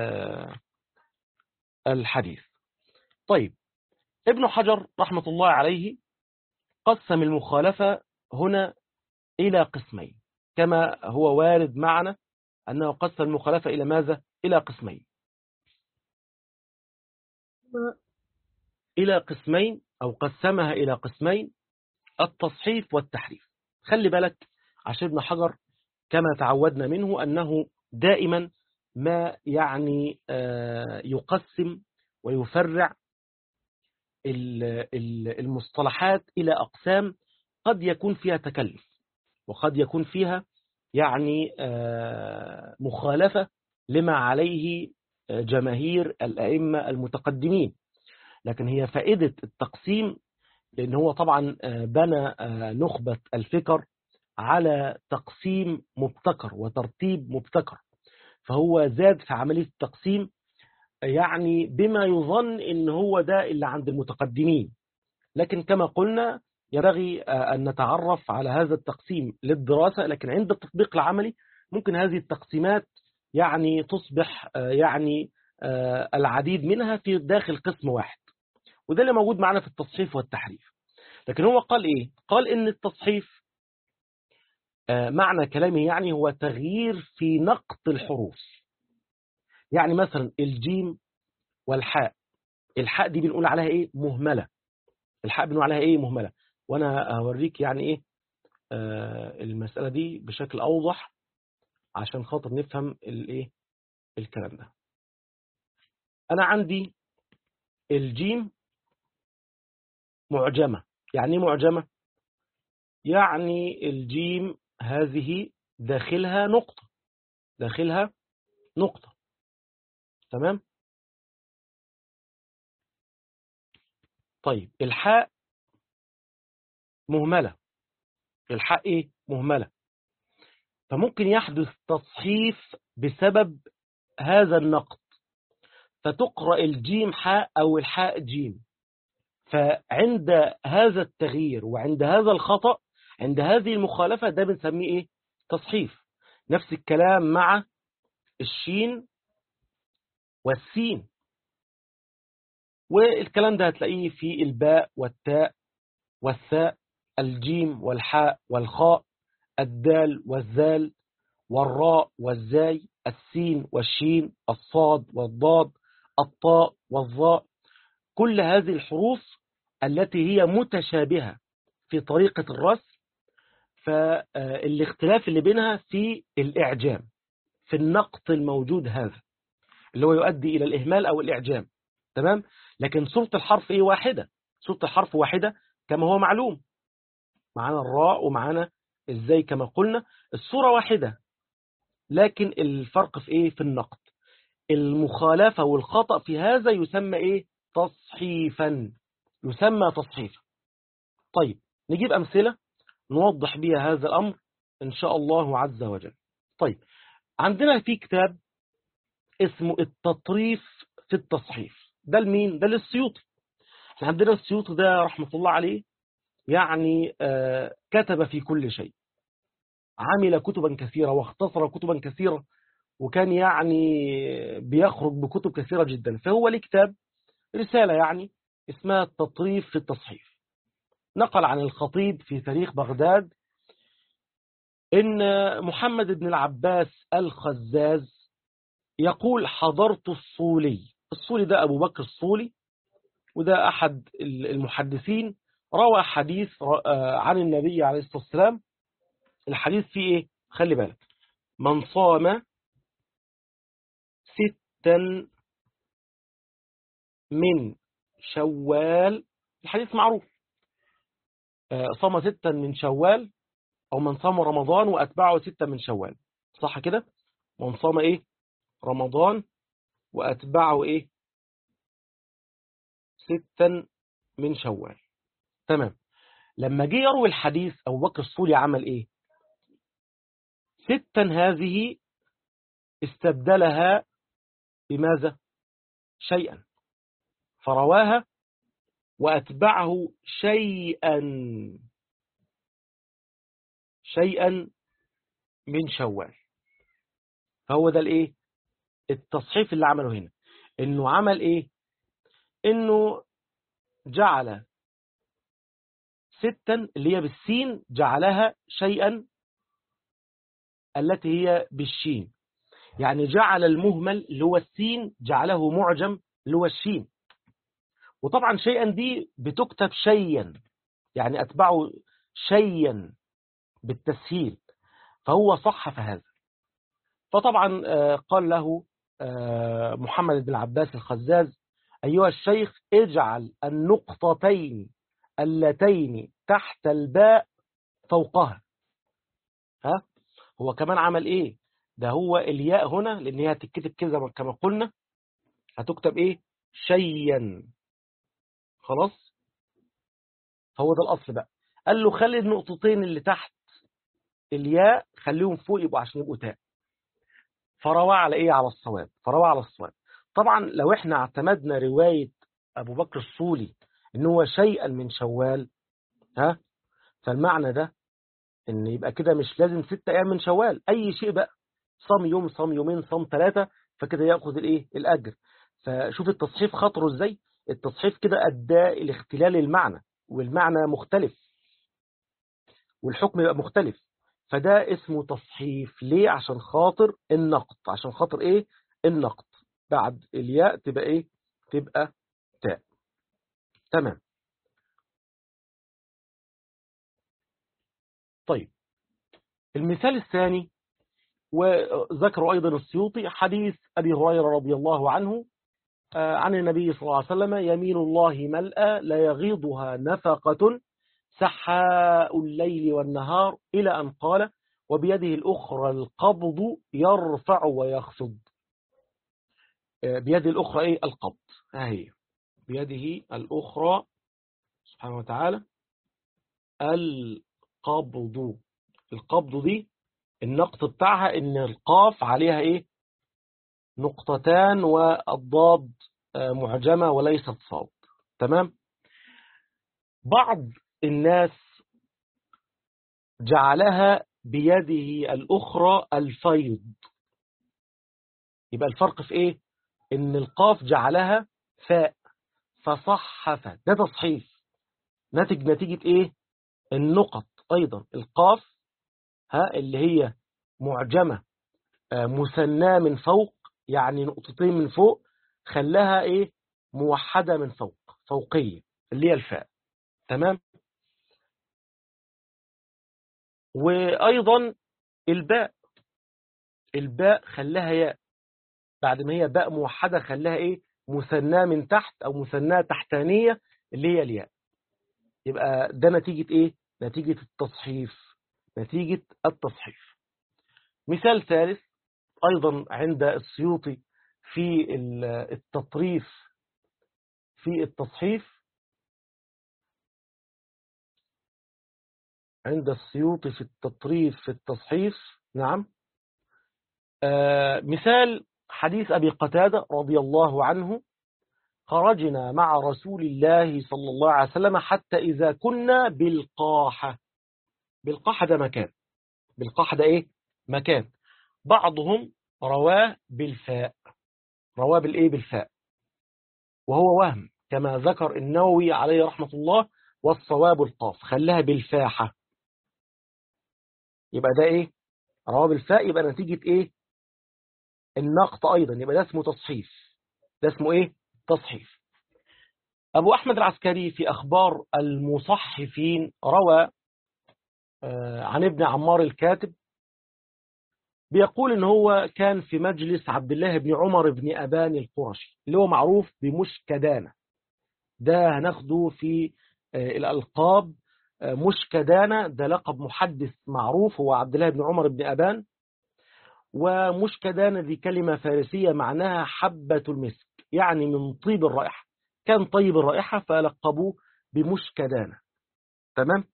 الحديث طيب ابن حجر رحمة الله عليه قسم المخالفة هنا إلى قسمين كما هو وارد معنا أنه قسم المخالفة إلى ماذا؟ إلى قسمين إلى قسمين أو قسمها إلى قسمين التصحيف والتحريف خلي بالك عشان ابن حجر كما تعودنا منه أنه دائما ما يعني يقسم ويفرع المصطلحات إلى أقسام قد يكون فيها تكلف وقد يكون فيها يعني مخالفة لما عليه جماهير الأئمة المتقدمين لكن هي فائدة التقسيم لأن هو طبعا بنى نخبة الفكر على تقسيم مبتكر وترتيب مبتكر فهو زاد في عملية التقسيم يعني بما يظن ان هو ده اللي عند المتقدمين لكن كما قلنا ينبغي أن نتعرف على هذا التقسيم للدراسة لكن عند التطبيق العملي ممكن هذه التقسيمات يعني تصبح يعني العديد منها في داخل قسم واحد وده اللي موجود معنا في التصحيف والتحريف لكن هو قال إيه؟ قال إن التصحيف معنى كلامه يعني هو تغيير في نقط الحروف يعني مثلا الجيم والحاء الحاء دي بنقول عليها ايه مهملة الحاء بنقول عليها ايه مهملة وانا هوريك يعني ايه آه المسألة دي بشكل اوضح عشان خاطر نفهم الايه الكلام ده انا عندي الجيم معجمة يعني ايه معجمة يعني الجيم هذه داخلها نقطة داخلها نقطة تمام طيب الحاء مهملة الحاء إيه مهملة فممكن يحدث تصحيف بسبب هذا النقط فتقرأ الجيم حاء أو الحاء جيم فعند هذا التغيير وعند هذا الخطأ عند هذه المخالفة ده بنسميه إيه تصحيف نفس الكلام مع الشين والسين والكلام ده هتلاقيه في الباء والتاء والثاء الجيم والحاء والخاء الدال والذال والراء والزاي السين والشين الصاد والضاد الطاء والظاء كل هذه الحروف التي هي متشابهة في طريقة الرسم فالاختلاف اللي بينها في الإعجام في النقط الموجود هذا اللي هو يؤدي إلى الإهمال أو الإعجام تمام لكن صورة الحرف إيه واحدة صورة الحرف واحدة كما هو معلوم معانا الراء ومعانا إزاي كما قلنا الصورة واحدة لكن الفرق في إيه في النقط المخالفة والخطأ في هذا يسمى إيه تصحيفا يسمى تصحيفا طيب نجيب أمثلة نوضح بها هذا الأمر إن شاء الله عز وجل طيب عندنا في كتاب اسمه التطريف في التصحيف ده لمين؟ ده للسيوطي احنا عندنا السيوطي ده رحمة الله عليه يعني آه كتب في كل شيء عمل كتبا كثيرة واختصر كتبا كثيرة وكان يعني بيخرج بكتب كثيرة جدا فهو ليه كتاب رسالة يعني اسمها التطريف في التصحيف نقل عن الخطيب في تاريخ بغداد إن محمد بن العباس الخزاز يقول حضرت الصولي الصولي ده أبو بكر الصولي وده أحد المحدثين روى حديث عن النبي عليه الصلاة والسلام الحديث فيه إيه؟ خلي بالك من صام ستا من شوال الحديث معروف صام ستا من شوال أو من صام رمضان وأتبعه ستا من شوال صح كده من صام إيه رمضان وأتبعه إيه ستا من شوال تمام لما جه يروي الحديث أبو بكر الصولي عمل إيه ستا هذه استبدلها بماذا شيئا فرواها وأتبعه شيئا شيئا من شوال فهو ده الايه التصحيف اللي عمله هنا انه عمل ايه انه جعل ستا اللي هي بالسين جعلها شيئا التي هي بالشين يعني جعل المهمل اللي هو السين جعله معجم اللي هو الشين وطبعا شيئا دي بتكتب شيئا يعني أتبعه شيئا بالتسهيل فهو صحف هذا فطبعا قال له محمد بن عباس الخزاز أيها الشيخ اجعل النقطتين اللتين تحت الباء فوقها ها هو كمان عمل ايه ده هو الياء هنا لان هي هتتكتب كده كما قلنا هتكتب ايه شيئا خلاص هو ده الأصل بقى قال له خلي النقطتين اللي تحت الياء خليهم فوق يبقوا عشان يبقوا تاء فروى على ايه على الصواب فروى على الصواب طبعا لو احنا اعتمدنا رواية ابو بكر الصولي ان هو شيئا من شوال ها فالمعنى ده ان يبقى كده مش لازم ستة ايام من شوال اي شيء بقى صام يوم صام يومين صام ثلاثة فكده ياخذ الايه الاجر فشوف التصحيف خطره ازاي التصحيف كده أدى إلى اختلال المعنى والمعنى مختلف والحكم يبقى مختلف فده اسمه تصحيف ليه عشان خاطر النقط عشان خاطر ايه النقط بعد الياء تبقى ايه تبقى تاء تمام طيب المثال الثاني وذكروا أيضا السيوطي حديث أبي هريرة رضي الله عنه عن النبي صلى الله عليه وسلم يمين الله ملأى لا يغيضها نفقة سحاء الليل والنهار إلى أن قال وبيده الأخرى القبض يرفع ويخفض بيده الأخرى إيه القبض هي بيده الأخرى سبحانه وتعالى القبض القبض دي النقط بتاعها ان القاف عليها ايه نقطتان والضاد معجمة وليست صاد تمام بعض الناس جعلها بيده الأخرى الفيض يبقى الفرق في ايه ان القاف جعلها فاء فصحف ده تصحيف ناتج نتيجة ايه النقط ايضا القاف ها اللي هي معجمة مثناه من فوق يعني نقطتين من فوق خلاها ايه موحدة من فوق فوقية اللي هي الفاء تمام وايضا الباء الباء خلاها ياء بعد ما هي باء موحدة خلاها ايه مثناه من تحت او مثناه تحتانية اللي هي الياء يبقى ده نتيجة ايه نتيجة التصحيف نتيجة التصحيف مثال ثالث أيضا عند السيوطي في التطريف في التصحيف عند السيوطي في التطريف في التصحيف نعم آه مثال حديث أبي قتادة رضي الله عنه خرجنا مع رسول الله صلى الله عليه وسلم حتى إذا كنا بالقاحة بالقاحة ده مكان بالقاحة ده إيه مكان بعضهم رواه بالفاء رواه بالإيه بالفاء وهو وهم كما ذكر النووي عليه رحمة الله والصواب القاف خلاها بالفاحة يبقى ده إيه رواه بالفاء يبقى نتيجة إيه النقط أيضا يبقى ده اسمه تصحيف ده اسمه إيه تصحيف أبو أحمد العسكري في أخبار المصحفين روى عن ابن عمار الكاتب بيقول ان هو كان في مجلس عبد الله بن عمر بن أبان القرشي اللي هو معروف بمشكدانة ده هناخده في الألقاب مشكدانة ده لقب محدث معروف هو عبد الله بن عمر بن أبان ومشكدانة دي كلمة فارسية معناها حبة المسك يعني من طيب الرائحة كان طيب الرائحة فلقبوه بمشكدانة تمام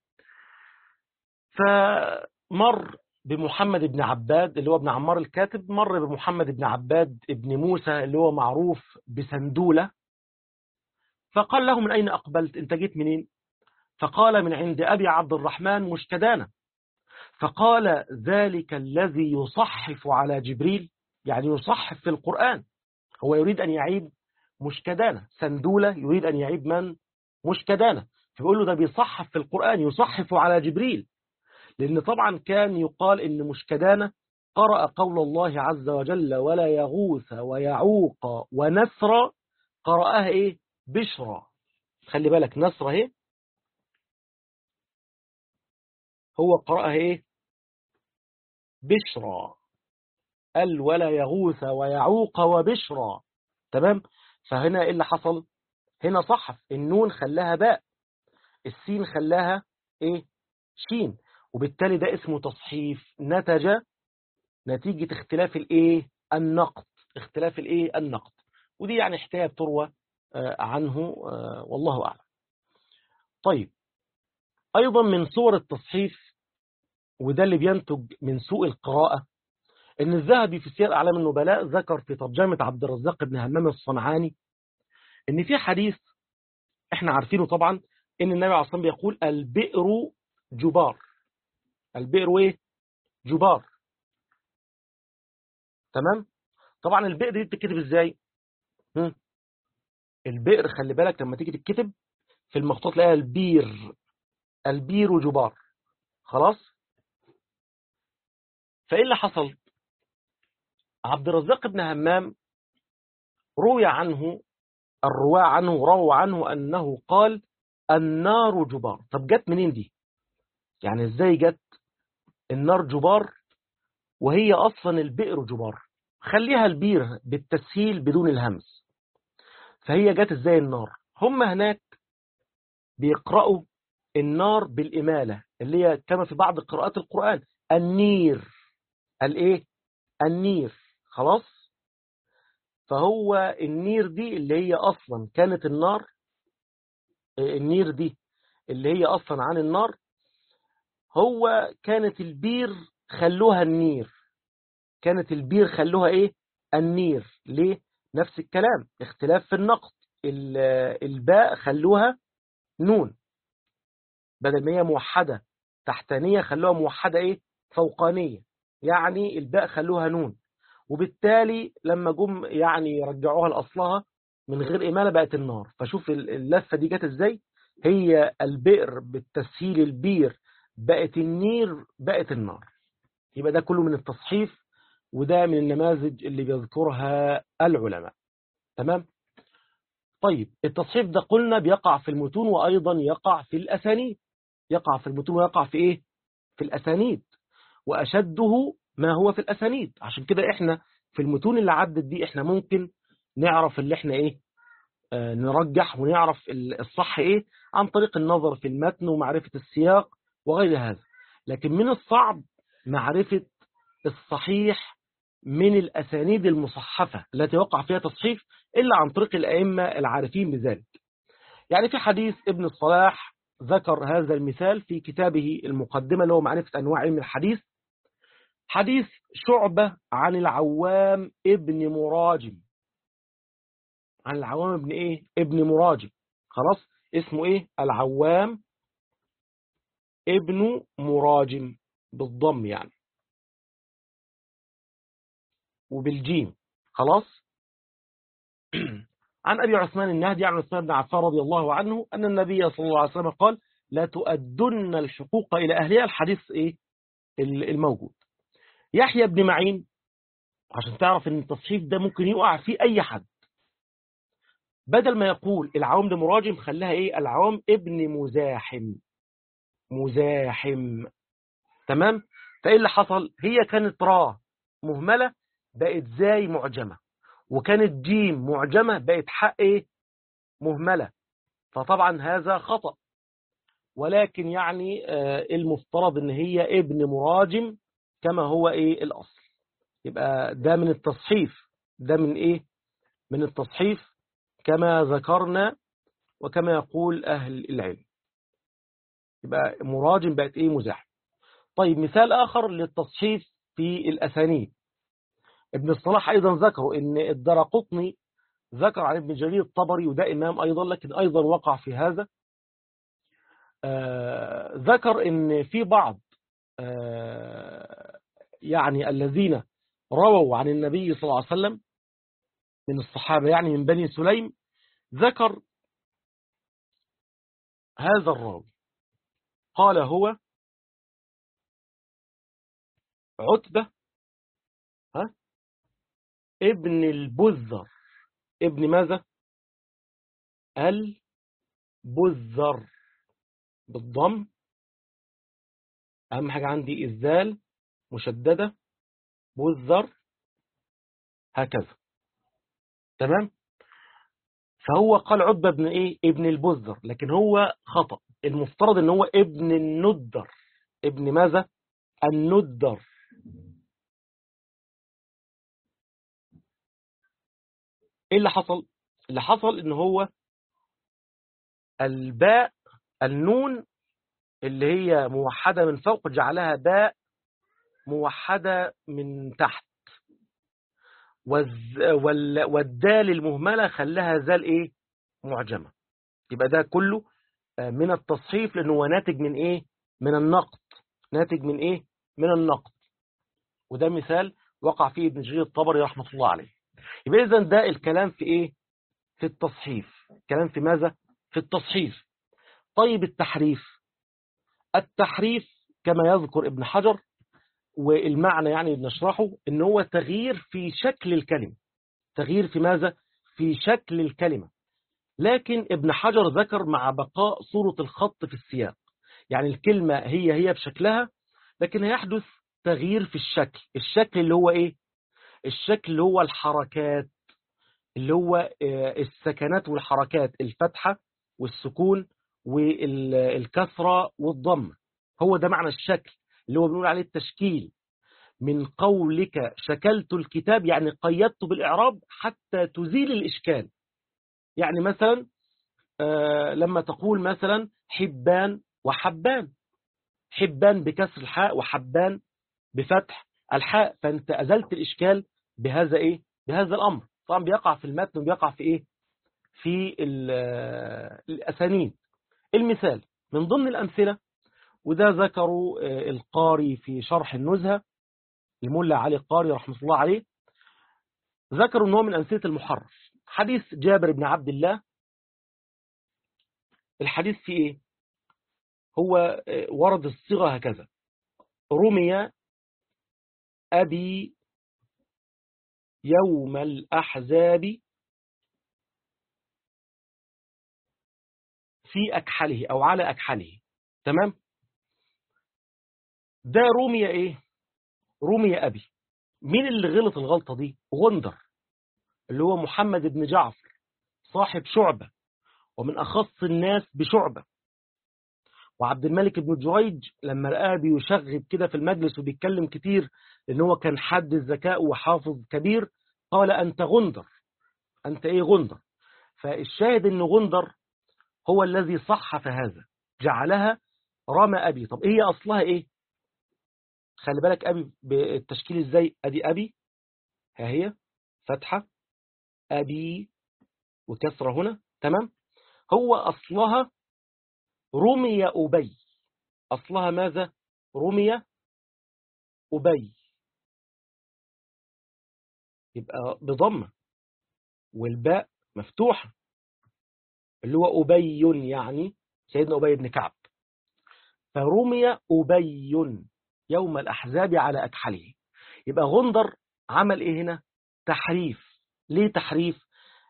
فمر بمحمد بن عباد اللي هو ابن عمار الكاتب مر بمحمد بن عباد ابن موسى اللي هو معروف بسندولة فقال له من أين أقبلت أنت جيت منين فقال من عند أبي عبد الرحمن مشكدانة فقال ذلك الذي يصحف على جبريل يعني يصحف في القرآن هو يريد أن يعيب مشكدانة سندولة يريد أن يعيب من مشكدانة فيقول له ده بيصحف في القرآن يصحف على جبريل لأن طبعا كان يقال إن مشكدانة قرأ قول الله عز وجل ولا يغوث ويعوق ونسر قرأها إيه بشرى خلي بالك نسر اهي هو قرأها إيه بشرى قال ولا يغوث ويعوق وبشرى تمام فهنا إيه اللي حصل هنا صحف النون خلاها باء السين خلاها إيه شين وبالتالي ده اسمه تصحيف نتج نتيجة اختلاف الايه النقط اختلاف الايه النقط ودي يعني حكاية بتروى عنه والله أعلم طيب أيضا من صور التصحيف وده اللي بينتج من سوء القراءة إن الذهبي في سير أعلام النبلاء ذكر في ترجمة عبد الرزاق بن همام الصنعاني إن في حديث إحنا عارفينه طبعا إن النبي عليه الصلاة والسلام بيقول البئر جبار البئر ايه جبار تمام طبعا البئر دي بتتكتب ازاي هم؟ البئر خلي بالك لما تيجي تتكتب في المخطوط تلاقيها البير البير جبار خلاص فايه اللي حصل عبد الرزاق بن همام روي عنه الرواة عنه روى عنه أنه قال النار جبار طب جت منين دي يعني ازاي جت النار جبار وهي أصلا البئر جبار خليها البير بالتسهيل بدون الهمز فهي جت ازاي النار هم هناك بيقرأوا النار بالإمالة اللي هي كما في بعض قراءات القرآن النير الايه النير خلاص فهو النير دي اللي هي أصلا كانت النار النير دي اللي هي أصلا عن النار هو كانت البير خلوها النير كانت البير خلوها ايه النير ليه نفس الكلام اختلاف في النقط الباء خلوها نون بدل ما هي موحدة تحتانية خلوها موحدة ايه فوقانية يعني الباء خلوها نون وبالتالي لما جم يعني يرجعوها لأصلها من غير إمالة بقت النار فشوف اللفة دي جت ازاي هي البئر بالتسهيل البير بقت النير بقت النار يبقى ده كله من التصحيف وده من النماذج اللي بيذكرها العلماء تمام طيب التصحيف ده قلنا بيقع في المتون وأيضا يقع في الأسانيد يقع في المتون ويقع في إيه في الأسانيد وأشده ما هو في الأسانيد عشان كده إحنا في المتون اللي عدت دي إحنا ممكن نعرف اللي إحنا إيه آه نرجح ونعرف الصح إيه عن طريق النظر في المتن ومعرفة السياق وغير هذا لكن من الصعب معرفة الصحيح من الأسانيد المصحفة التي وقع فيها تصحيف إلا عن طريق الأئمة العارفين بذلك يعني في حديث ابن الصلاح ذكر هذا المثال في كتابه المقدمة اللي هو معرفة أنواع علم الحديث حديث شعبة عن العوام ابن مراجم عن العوام ابن إيه؟ ابن مراجم خلاص اسمه إيه؟ العوام ابن مراجم بالضم يعني وبالجيم خلاص عن أبي عثمان النهدي عن عثمان بن عفان رضي الله عنه أن النبي صلى الله عليه وسلم قال لا تؤدن الحقوق إلى أهلها الحديث إيه الموجود يحيى بن معين عشان تعرف ان التصحيف ده ممكن يقع فيه أي حد بدل ما يقول العوام لمراجم خلاها إيه العوام ابن مزاحم مزاحم تمام فإيه اللي حصل هي كانت را مهملة بقت زاي معجمة وكانت جيم معجمة بقت حق ايه مهملة فطبعا هذا خطأ ولكن يعني آه المفترض ان هي ابن مراجم كما هو ايه الاصل يبقى ده من التصحيف ده من ايه من التصحيف كما ذكرنا وكما يقول اهل العلم يبقى مراجم بقت ايه مزاحم طيب مثال اخر للتصحيف في الاسانيد ابن الصلاح أيضا ذكروا أن الدرقطني ذكر عن ابن جرير الطبري وده إمام أيضا لكن أيضا وقع في هذا آه ذكر أن في بعض آه يعني الذين رووا عن النبي صلى الله عليه وسلم من الصحابة يعني من بني سليم ذكر هذا الراوي قال هو عتبة ها ابن البذر ابن ماذا البذر بالضم أهم حاجة عندي الزال مشددة بذر هكذا تمام فهو قال عتبة ابن ايه ابن البذر لكن هو خطأ المفترض ان هو ابن الندر ابن ماذا الندر ايه اللي حصل اللي حصل ان هو الباء النون اللي هي موحدة من فوق جعلها باء موحدة من تحت والدال المهملة خلاها زال ايه معجمة يبقى ده كله من التصحيف لانه هو ناتج من ايه من النقط ناتج من ايه من النقط وده مثال وقع فيه ابن جرير الطبري رحمة الله عليه يبقى إذا ده الكلام في إيه في التصحيف كلام في ماذا في التصحيف طيب التحريف التحريف كما يذكر ابن حجر والمعنى يعني نشرحه ان هو تغيير في شكل الكلمة تغيير في ماذا في شكل الكلمة لكن ابن حجر ذكر مع بقاء صورة الخط في السياق يعني الكلمة هي هي بشكلها لكن هيحدث تغيير في الشكل الشكل اللي هو ايه الشكل اللي هو الحركات اللي هو السكنات والحركات الفتحة والسكون والكسرة والضم هو ده معنى الشكل اللي هو بنقول عليه التشكيل من قولك شكلت الكتاب يعني قيدته بالإعراب حتى تزيل الإشكال يعني مثلا لما تقول مثلا حبان وحبان حبان بكسر الحاء وحبان بفتح الحاء فأنت أزلت الإشكال بهذا إيه بهذا الأمر طبعا بيقع في المتن وبيقع في إيه في الأسانيد المثال من ضمن الأمثلة وده ذكروا القاري في شرح النزهة الملا علي القاري رحمة الله عليه ذكروا أنه من أمثلة المحرف حديث جابر بن عبد الله الحديث فيه إيه هو ورد الصيغة هكذا رمي أبي يوم الأحزاب في أكحله أو على أكحله تمام ده رمي إيه رمي أبي مين اللي غلط الغلطة دي غندر اللي هو محمد بن جعفر صاحب شعبة ومن أخص الناس بشعبة وعبد الملك بن جريج لما لقاه بيشغب كده في المجلس وبيتكلم كتير لأن هو كان حد الذكاء وحافظ كبير قال أنت غندر أنت إيه غندر فالشاهد أن غندر هو الذي صحف هذا جعلها رمى أبي طب إيه أصلها إيه خلي بالك أبي بالتشكيل إزاي أدي أبي ها هي فتحة أبي وكسرة هنا تمام هو أصلها رمي أبي أصلها ماذا رمي أبي يبقى بضمة والباء مفتوحة اللي هو أبي يعني سيدنا أبي بن كعب فرمي أبي يوم الأحزاب على أكحله يبقى غندر عمل إيه هنا تحريف ليه تحريف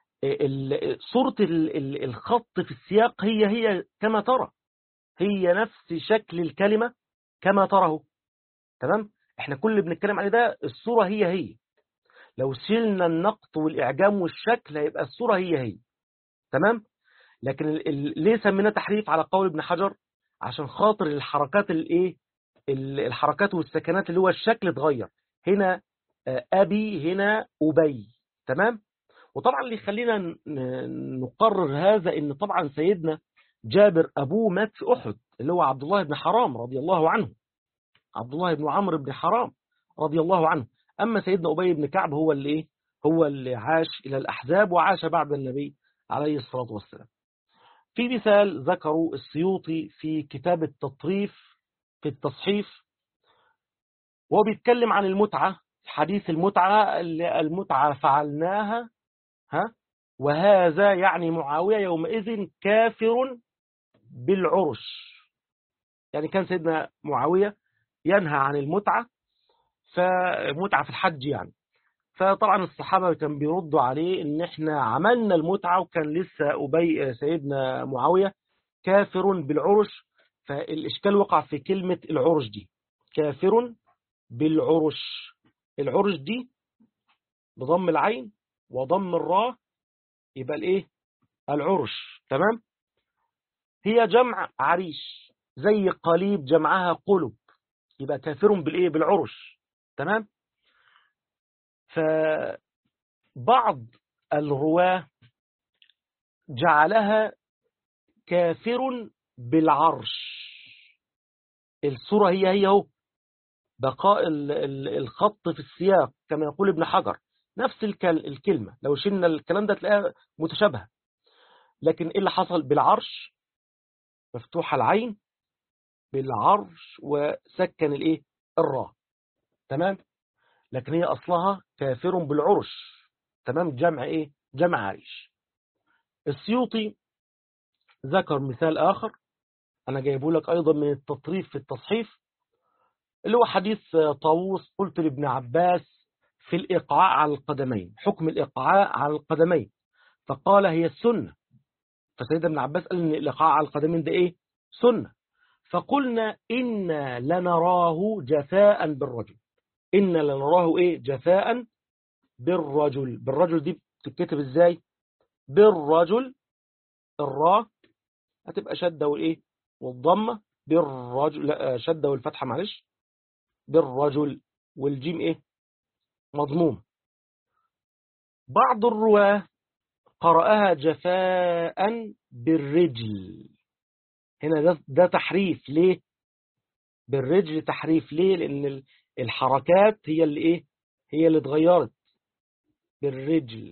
صورة الخط في السياق هي هي كما ترى هي نفس شكل الكلمة كما تراه تمام احنا كل اللي بنتكلم عليه ده الصورة هي هي لو شلنا النقط والإعجام والشكل هيبقى الصورة هي هي تمام لكن ليه سمينا تحريف على قول ابن حجر عشان خاطر الحركات الايه الحركات والسكنات اللي هو الشكل اتغير هنا أبي هنا أبي تمام وطبعا اللي يخلينا نقرر هذا ان طبعا سيدنا جابر أبوه مات في أحد اللي هو عبد الله بن حرام رضي الله عنه عبد الله بن عمرو بن حرام رضي الله عنه أما سيدنا أبي بن كعب هو اللي إيه؟ هو اللي عاش إلى الأحزاب وعاش بعد النبي عليه الصلاة والسلام في مثال ذكروا السيوطي في كتاب التطريف في التصحيف وهو بيتكلم عن المتعة حديث المتعة اللي المتعة فعلناها ها وهذا يعني معاوية يومئذ كافر بالعرش يعني كان سيدنا معاوية ينهى عن المتعة فمتعة في الحج يعني فطبعا الصحابة كان بيردوا عليه ان احنا عملنا المتعة وكان لسه أبي سيدنا معاوية كافر بالعرش فالإشكال وقع في كلمة العرش دي كافر بالعرش العرش دي بضم العين وضم الراء يبقى الايه العرش تمام هي جمع عريش زي قليب جمعها قلب يبقى كافر بالايه بالعرش تمام فبعض الرواه جعلها كافر بالعرش الصورة هي هي هو بقاء الخط في السياق كما يقول ابن حجر نفس الكلمة لو شلنا الكلام ده تلاقيها متشابهة لكن ايه اللي حصل بالعرش مفتوحة العين بالعرش وسكن الايه الراء تمام لكن هي اصلها كافر بالعرش تمام جمع ايه جمع عريش السيوطي ذكر مثال اخر انا جايبه لك ايضا من التطريف في التصحيف اللي هو حديث طاووس قلت لابن عباس في الإقعاء على القدمين حكم الإقعاء على القدمين فقال هي السنة فسيدنا ابن عباس قال إن الإقعاء على القدمين ده إيه سنة فقلنا إنا لنراه جفاء بالرجل إنا لنراه إيه جفاء بالرجل بالرجل دي بتتكتب إزاي بالرجل الراء هتبقى شدة والإيه والضمة بالرجل لا شدة والفتحة معلش بالرجل والجيم إيه مضموم بعض الرواه قرأها جفاء بالرجل هنا ده, ده تحريف ليه بالرجل تحريف ليه لان الحركات هي اللي ايه هي اللي اتغيرت بالرجل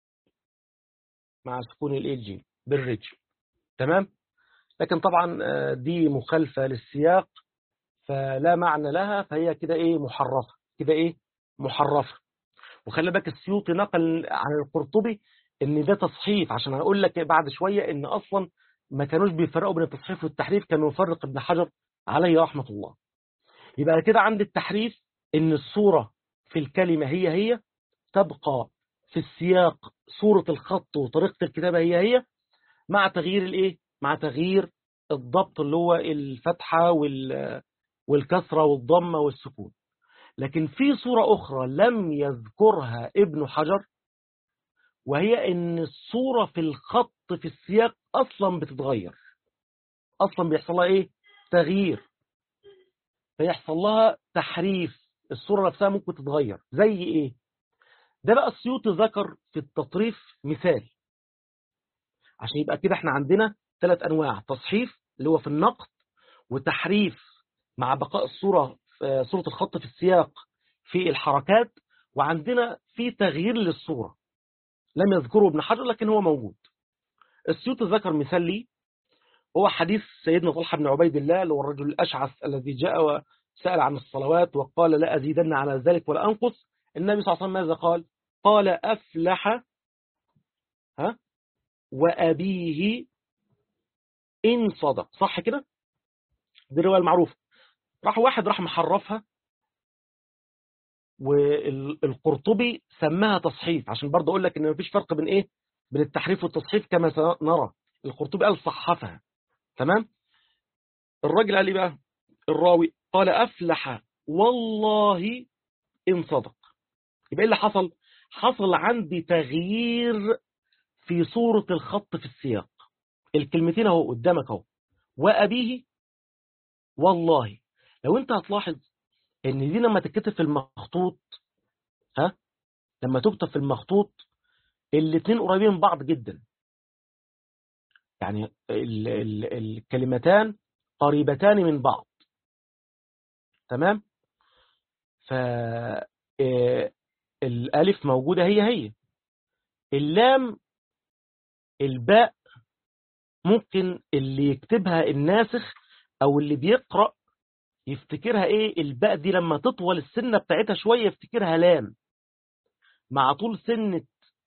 مع سكون الايجي بالرجل تمام لكن طبعا دي مخالفة للسياق فلا معنى لها فهي كده ايه محرفة كده ايه محرفة وخلي بالك السيوطي نقل عن القرطبي ان ده تصحيف عشان هقول لك بعد شوية ان اصلا ما كانوش بيفرقوا بين التصحيف والتحريف كانوا يفرق ابن حجر عليه رحمة الله يبقى كده عند التحريف ان الصورة في الكلمة هي هي تبقى في السياق صورة الخط وطريقة الكتابة هي هي مع تغيير الايه مع تغيير الضبط اللي هو الفتحة والكسرة والضمة والسكون لكن في صورة أخرى لم يذكرها ابن حجر وهي ان الصورة في الخط في السياق أصلا بتتغير أصلا بيحصل لها إيه تغيير فيحصل لها تحريف الصورة نفسها ممكن تتغير زي إيه ده بقى السيوطي ذكر في التطريف مثال عشان يبقى كده احنا عندنا ثلاث أنواع تصحيف اللي هو في النقد وتحريف مع بقاء الصورة صورة الخط في السياق في الحركات وعندنا في تغيير للصورة لم يذكره ابن حجر لكن هو موجود السيوطي ذكر مثال لي هو حديث سيدنا طلحة بن عبيد الله اللي هو الرجل الأشعث الذي جاء وسأل عن الصلوات وقال لا أزيدن على ذلك ولا أنقص النبي صلى الله عليه وسلم ماذا قال قال أفلح ها وأبيه إن صدق صح كده دي الرواية المعروفة راح واحد راح محرفها والقرطبي سماها تصحيف عشان برضه اقول لك ان مفيش فرق بين ايه بين التحريف والتصحيف كما سنرى القرطبي قال صحفها تمام الراجل قال ايه بقى الراوي قال افلح والله ان صدق يبقى ايه اللي حصل حصل عندي تغيير في صورة الخط في السياق الكلمتين اهو قدامك اهو وابيه والله لو انت هتلاحظ ان دي لما تتكتب في المخطوط ها لما تكتب في المخطوط الاثنين قريبين من بعض جدا يعني ال ال الكلمتان قريبتان من بعض تمام ف الالف موجودة هي هي اللام الباء ممكن اللي يكتبها الناسخ او اللي بيقرأ يفتكرها ايه الباء دي لما تطول السنة بتاعتها شوية يفتكرها لام مع طول سنة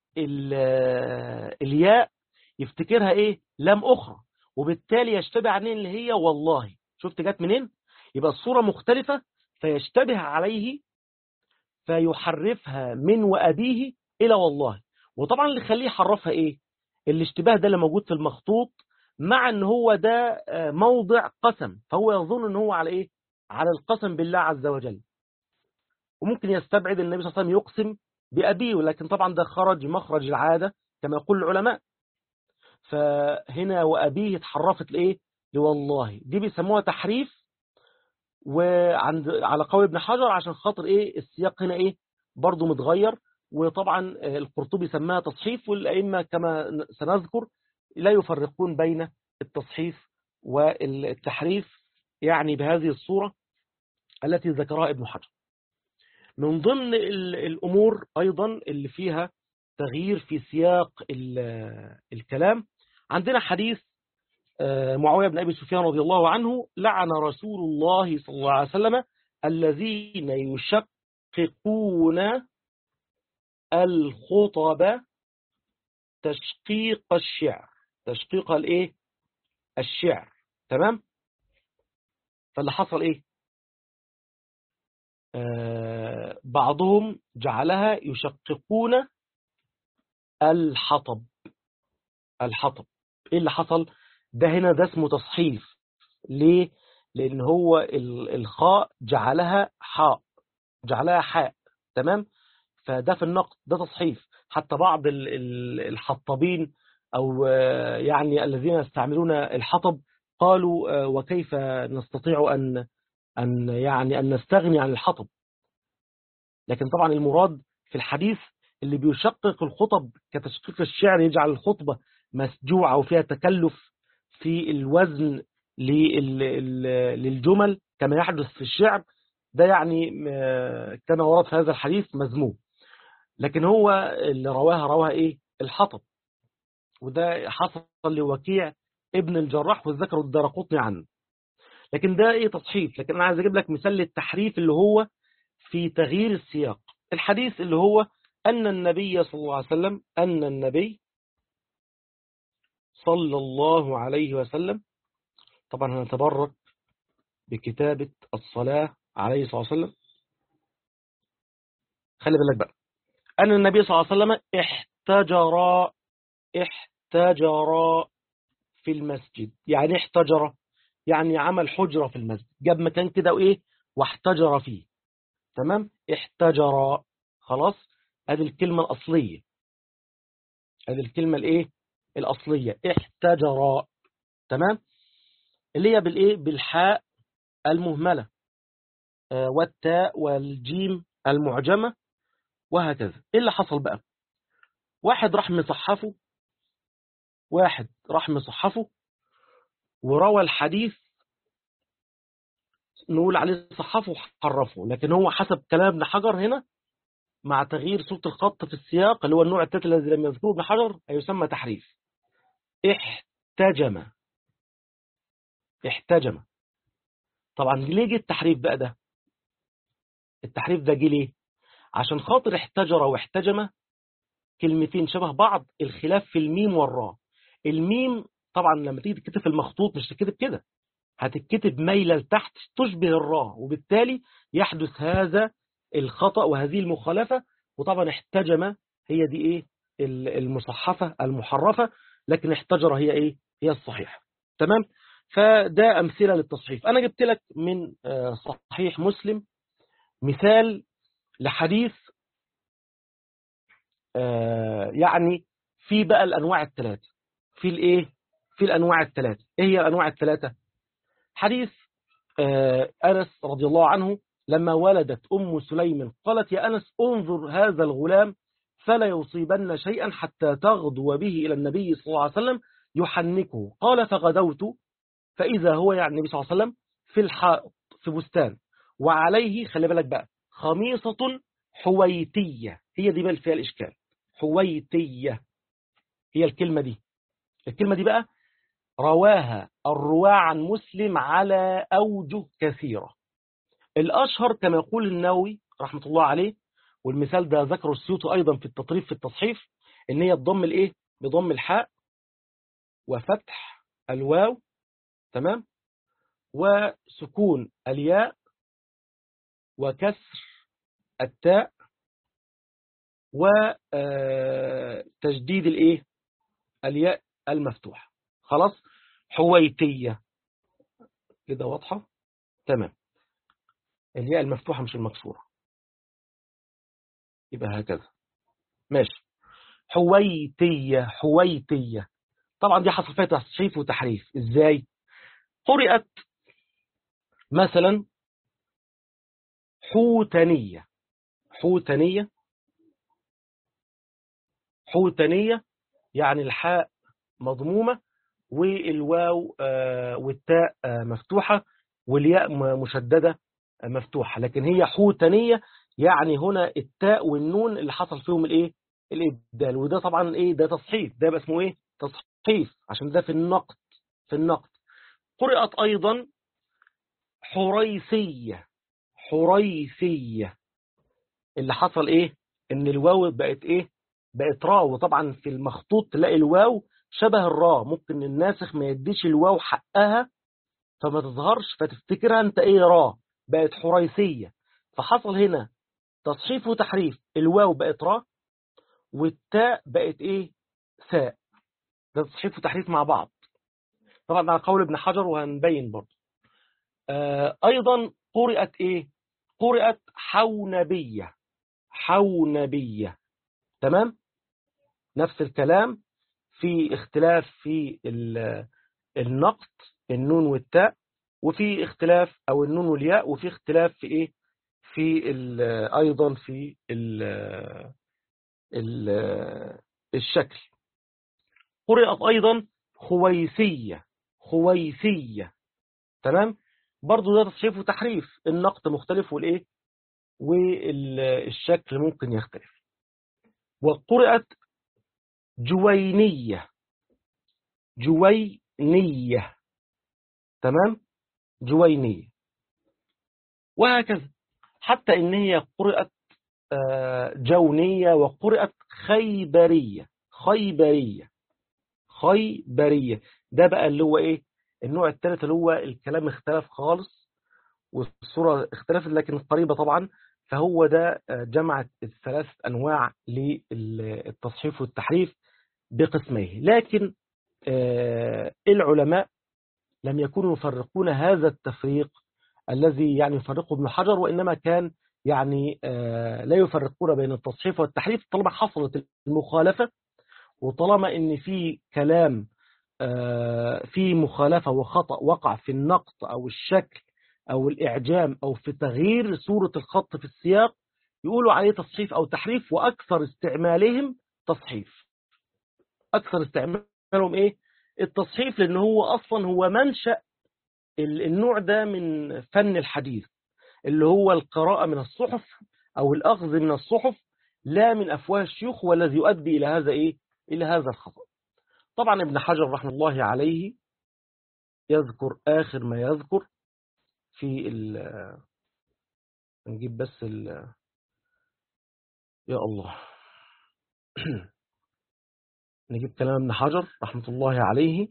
الياء يفتكرها ايه لام اخرى وبالتالي يشتبه عليه اللي هي والله شفت جت منين يبقى الصورة مختلفة فيشتبه عليه فيحرفها من وأبيه إلى والله وطبعا اللي يخليه يحرفها ايه الاشتباه ده اللي موجود في المخطوط مع ان هو ده موضع قسم فهو يظن ان هو على ايه على القسم بالله عز وجل وممكن يستبعد النبي صلى الله عليه وسلم يقسم بأبيه ولكن طبعا ده خرج مخرج العادة كما يقول العلماء فهنا وأبيه اتحرفت لإيه لوالله دي بيسموها تحريف وعند على قول ابن حجر عشان خاطر إيه السياق هنا إيه برضو متغير وطبعا القرطبي سماها تصحيف والأئمة كما سنذكر لا يفرقون بين التصحيف والتحريف يعني بهذه الصورة التي ذكرها ابن حجر من ضمن الأمور أيضا اللي فيها تغيير في سياق الكلام عندنا حديث معاوية بن أبي سفيان رضي الله عنه لعن رسول الله صلى الله عليه وسلم الذين يشققون الخطب تشقيق الشعر تشقيق الايه الشعر تمام فاللي حصل ايه آه بعضهم جعلها يشققون الحطب الحطب ايه اللي حصل ده هنا ده اسمه تصحيف ليه لان هو الخاء جعلها حاء جعلها حاء تمام فده في النقد ده تصحيف حتى بعض الحطابين او يعني الذين يستعملون الحطب قالوا وكيف نستطيع ان ان يعني ان نستغني عن الحطب لكن طبعا المراد في الحديث اللي بيشقق الخطب كتشقيق الشعر يجعل الخطبة مسجوعة وفيها تكلف في الوزن للجمل كما يحدث في الشعر ده يعني كان ورد في هذا الحديث مذموم لكن هو اللي رواها رواها ايه الحطب وده حصل لوكيع ابن الجراح والذكر الدرقطني عنه لكن ده ايه تصحيف لكن انا عايز اجيب لك مثال للتحريف اللي هو في تغيير السياق الحديث اللي هو أن النبي صلى الله عليه وسلم أن النبي صلى الله عليه وسلم طبعا هنتبرك بكتابة الصلاة عليه الصلاة والسلام خلي بالك بقى أن النبي صلى الله عليه وسلم احتجر احتجر في المسجد يعني احتجر يعني عمل حجرة في المسجد جاب مكان كده وإيه واحتجر فيه تمام احتجر خلاص هذه الكلمة الأصلية هذه الكلمة الإيه الأصلية احتجر تمام اللي هي بالإيه بالحاء المهملة آه والتاء والجيم المعجمة وهكذا ايه اللي حصل بقى واحد راح مصحفه واحد راح مصحفه وروى الحديث نقول عليه صحفه وحرفه لكن هو حسب كلام ابن حجر هنا مع تغيير صورة الخط في السياق اللي هو النوع الثالث الذي لم يذكره ابن حجر يسمى تحريف احتجم احتجم طبعا ليه جه التحريف بقى ده التحريف ده جه ليه عشان خاطر احتجر واحتجم كلمتين شبه بعض الخلاف في الميم والراء الميم طبعا لما تيجي تكتب في المخطوط مش تكتب كده هتتكتب ميلة لتحت تشبه الراء وبالتالي يحدث هذا الخطأ وهذه المخالفة وطبعا احتجم هي دي ايه المصحفة المحرفة لكن احتجر هي ايه هي الصحيحة تمام فده أمثلة للتصحيف أنا جبت لك من صحيح مسلم مثال لحديث يعني في بقى الأنواع الثلاثة في الايه في الأنواع الثلاثة ايه هي الأنواع الثلاثة حديث أنس رضي الله عنه لما ولدت أم سليم قالت يا أنس انظر هذا الغلام فلا يصيبن شيئا حتى تغدو به إلى النبي صلى الله عليه وسلم يحنكه قال فغدوت فإذا هو يعني النبي صلى الله عليه وسلم في الحائط في بستان وعليه خلي بالك بقى خميصة حويتية هي دي بقى فيها الإشكال حويتية هي الكلمة دي الكلمة دي بقى رواها الرواة عن مسلم على أوجه كثيرة الأشهر كما يقول النووي رحمة الله عليه والمثال ده ذكره السيوطي أيضا في التطريف في التصحيف إن هي تضم الإيه بضم الحاء وفتح الواو تمام وسكون الياء وكسر التاء وتجديد الإيه الياء المفتوحة خلاص حويتية كده واضحة تمام الياء المفتوحة مش المكسورة يبقى هكذا ماشي حويتية حويتية طبعا دي حصل فيها تصحيف وتحريف ازاي قرأت مثلا حوتنية حوتنية حوتنية يعني الحاء مضمومة والواو والتاء مفتوحة والياء مشددة مفتوحة لكن هي حوتنية يعني هنا التاء والنون اللي حصل فيهم الايه الابدال وده طبعا ايه ده تصحيف ده بقى اسمه ايه تصحيف عشان ده في النقد في النقد قرأت ايضا حريثية حريثية اللي حصل ايه ان الواو بقت ايه بقت راء وطبعا في المخطوط تلاقي الواو شبه الراء ممكن الناسخ ما يديش الواو حقها فما تظهرش فتفتكرها انت ايه راء بقت حريثية فحصل هنا تصحيف وتحريف الواو بقت راء والتاء بقت ايه ثاء ده تصحيف وتحريف مع بعض طبعا على قول ابن حجر وهنبين برضه آه ايضا قرأت ايه قرأت حونبية حونبية تمام نفس الكلام في اختلاف في النقط النون والتاء وفي اختلاف او النون والياء وفي اختلاف في ايه في ايضا في ال ال الشكل قرأت ايضا خويسية خويسية تمام برضو ده تصحيف وتحريف النقط مختلف والايه والشكل ممكن يختلف وقرأت جوينية جوينية تمام جوينية وهكذا حتى إن هي قرأت جونية وقرأت خيبرية خيبرية خيبرية ده بقى اللي هو إيه النوع الثالث اللي هو الكلام اختلف خالص والصورة اختلفت لكن قريبة طبعا فهو ده جمعت الثلاث أنواع للتصحيف والتحريف بقسميه لكن العلماء لم يكونوا يفرقون هذا التفريق الذي يعني يفرقه ابن حجر وإنما كان يعني لا يفرقون بين التصحيف والتحريف طالما حصلت المخالفة وطالما ان في كلام في مخالفة وخطأ وقع في النقط أو الشكل أو الإعجام أو في تغيير صورة الخط في السياق يقولوا عليه تصحيف أو تحريف وأكثر استعمالهم تصحيف أكثر استعمالهم إيه التصحيف لأن هو أصلا هو منشأ النوع ده من فن الحديث اللي هو القراءة من الصحف أو الأخذ من الصحف لا من أفواه الشيوخ والذي يؤدي إلى هذا إيه إلى هذا الخطأ طبعا ابن حجر رحمه الله عليه يذكر آخر ما يذكر في ال نجيب بس ال يا الله نجيب كلام ابن حجر رحمة الله عليه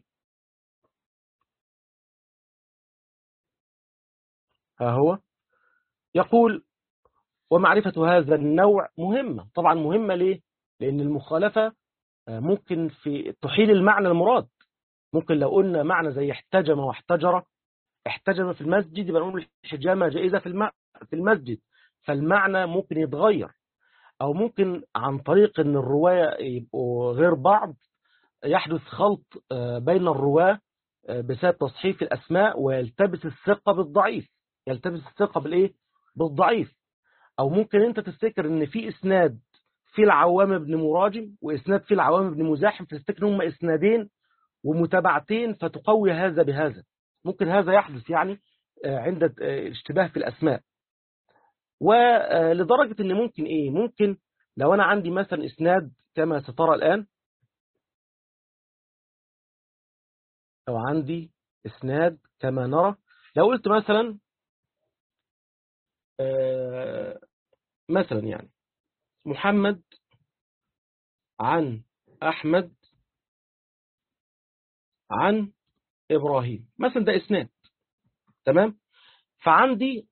ها هو يقول ومعرفة هذا النوع مهمة طبعا مهمة ليه لأن المخالفة ممكن في تحيل المعنى المراد ممكن لو قلنا معنى زي احتجم واحتجر احتجم في المسجد يبقى نقول الحجامة جائزة في في المسجد فالمعنى ممكن يتغير أو ممكن عن طريق أن الرواية يبقوا غير بعض يحدث خلط بين الرواة بسبب تصحيف الأسماء ويلتبس الثقة بالضعيف يلتبس الثقة بالإيه؟ بالضعيف أو ممكن أنت تفتكر أن في إسناد في العوام بن مراجم وإسناد في العوام بن مزاحم فتفتكر هم إسنادين ومتابعتين فتقوي هذا بهذا ممكن هذا يحدث يعني عند اشتباه في الأسماء ولدرجة أن ممكن إيه ممكن لو أنا عندي مثلا إسناد كما سترى الآن لو عندي إسناد كما نرى لو قلت مثلا مثلا يعني محمد عن أحمد عن إبراهيم مثلا ده إسناد تمام فعندي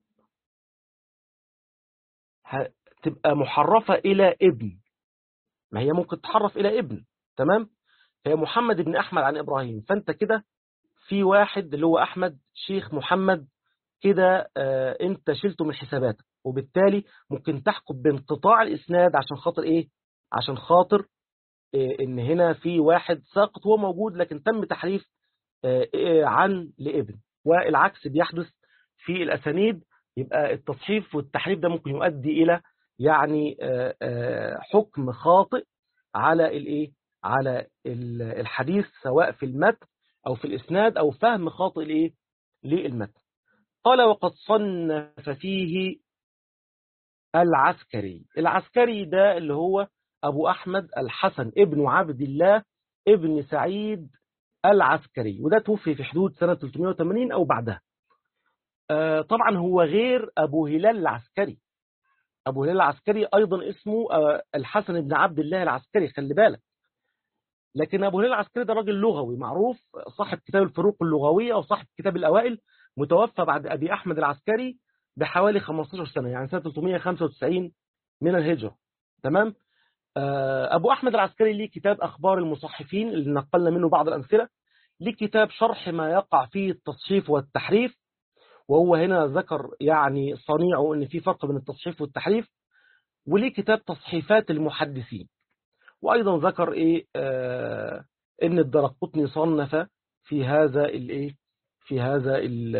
تبقى محرفة إلى ابن ما هي ممكن تحرف إلى ابن تمام هي محمد بن أحمد عن إبراهيم فأنت كده في واحد اللي هو أحمد شيخ محمد كده آه أنت شلته من حساباتك وبالتالي ممكن تحكم بانقطاع الإسناد عشان خاطر إيه عشان خاطر إيه إن هنا في واحد ساقط هو موجود لكن تم تحريف إيه عن لابن والعكس بيحدث في الأسانيد يبقى التصحيف والتحريف ده ممكن يؤدي إلى يعني حكم خاطئ على الإيه على الحديث سواء في المتن أو في الإسناد أو فهم خاطئ لإيه للمتن قال وقد صنف فيه العسكري العسكري ده اللي هو أبو أحمد الحسن ابن عبد الله ابن سعيد العسكري وده توفي في حدود سنة 380 أو بعدها آه طبعا هو غير أبو هلال العسكري أبو هلال العسكري أيضا اسمه آه الحسن بن عبد الله العسكري خلي بالك لكن أبو هلال العسكري ده راجل لغوي معروف صاحب كتاب الفروق اللغوية وصاحب كتاب الأوائل متوفى بعد أبي أحمد العسكري بحوالي 15 سنة يعني سنة 395 من الهجرة تمام أبو أحمد العسكري ليه كتاب أخبار المصحفين اللي نقلنا منه بعض الأمثلة ليه كتاب شرح ما يقع فيه التصحيف والتحريف وهو هنا ذكر يعني صنيعه أن في فرق بين التصحيف والتحريف وليه كتاب تصحيفات المحدثين وأيضا ذكر إيه آه إن الدرقطني صنف في هذا الإيه في هذا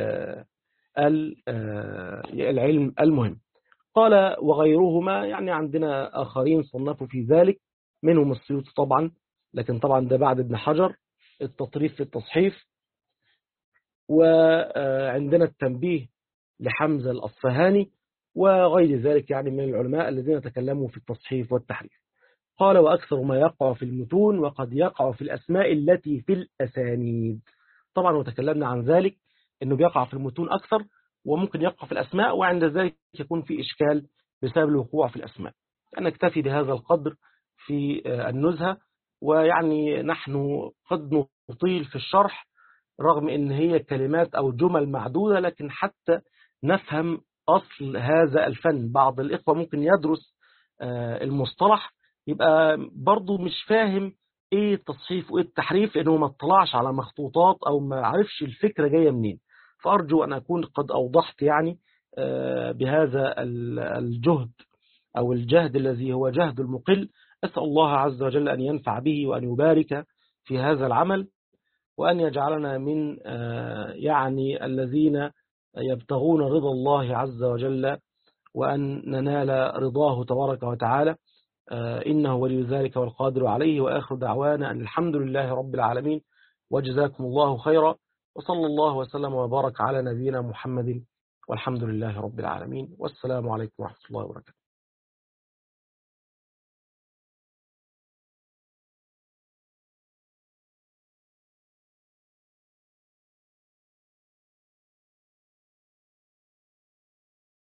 العلم المهم قال وغيرهما يعني عندنا آخرين صنفوا في ذلك منهم السيوطي طبعا لكن طبعا ده بعد ابن حجر التطريف في التصحيف وعندنا التنبيه لحمزة الأصفهاني وغير ذلك يعني من العلماء الذين تكلموا في التصحيف والتحريف قال وأكثر ما يقع في المتون وقد يقع في الأسماء التي في الأسانيد طبعا وتكلمنا عن ذلك أنه بيقع في المتون أكثر وممكن يقع في الأسماء وعند ذلك يكون في إشكال بسبب الوقوع في الأسماء نكتفي بهذا القدر في النزهة ويعني نحن قد نطيل في الشرح رغم ان هي كلمات او جمل معدودة لكن حتى نفهم اصل هذا الفن بعض الاخوة ممكن يدرس المصطلح يبقى برضه مش فاهم ايه التصحيف وايه التحريف لانه ما اطلعش على مخطوطات او ما عرفش الفكرة جاية منين فارجو ان اكون قد اوضحت يعني بهذا الجهد او الجهد الذي هو جهد المقل أسأل الله عز وجل أن ينفع به وأن يبارك في هذا العمل وأن يجعلنا من يعني الذين يبتغون رضا الله عز وجل وأن ننال رضاه تبارك وتعالى إنه ولي ذلك والقادر عليه وآخر دعوانا أن الحمد لله رب العالمين وجزاكم الله خيرا وصلى الله وسلم وبارك على نبينا محمد والحمد لله رب العالمين والسلام عليكم ورحمة الله وبركاته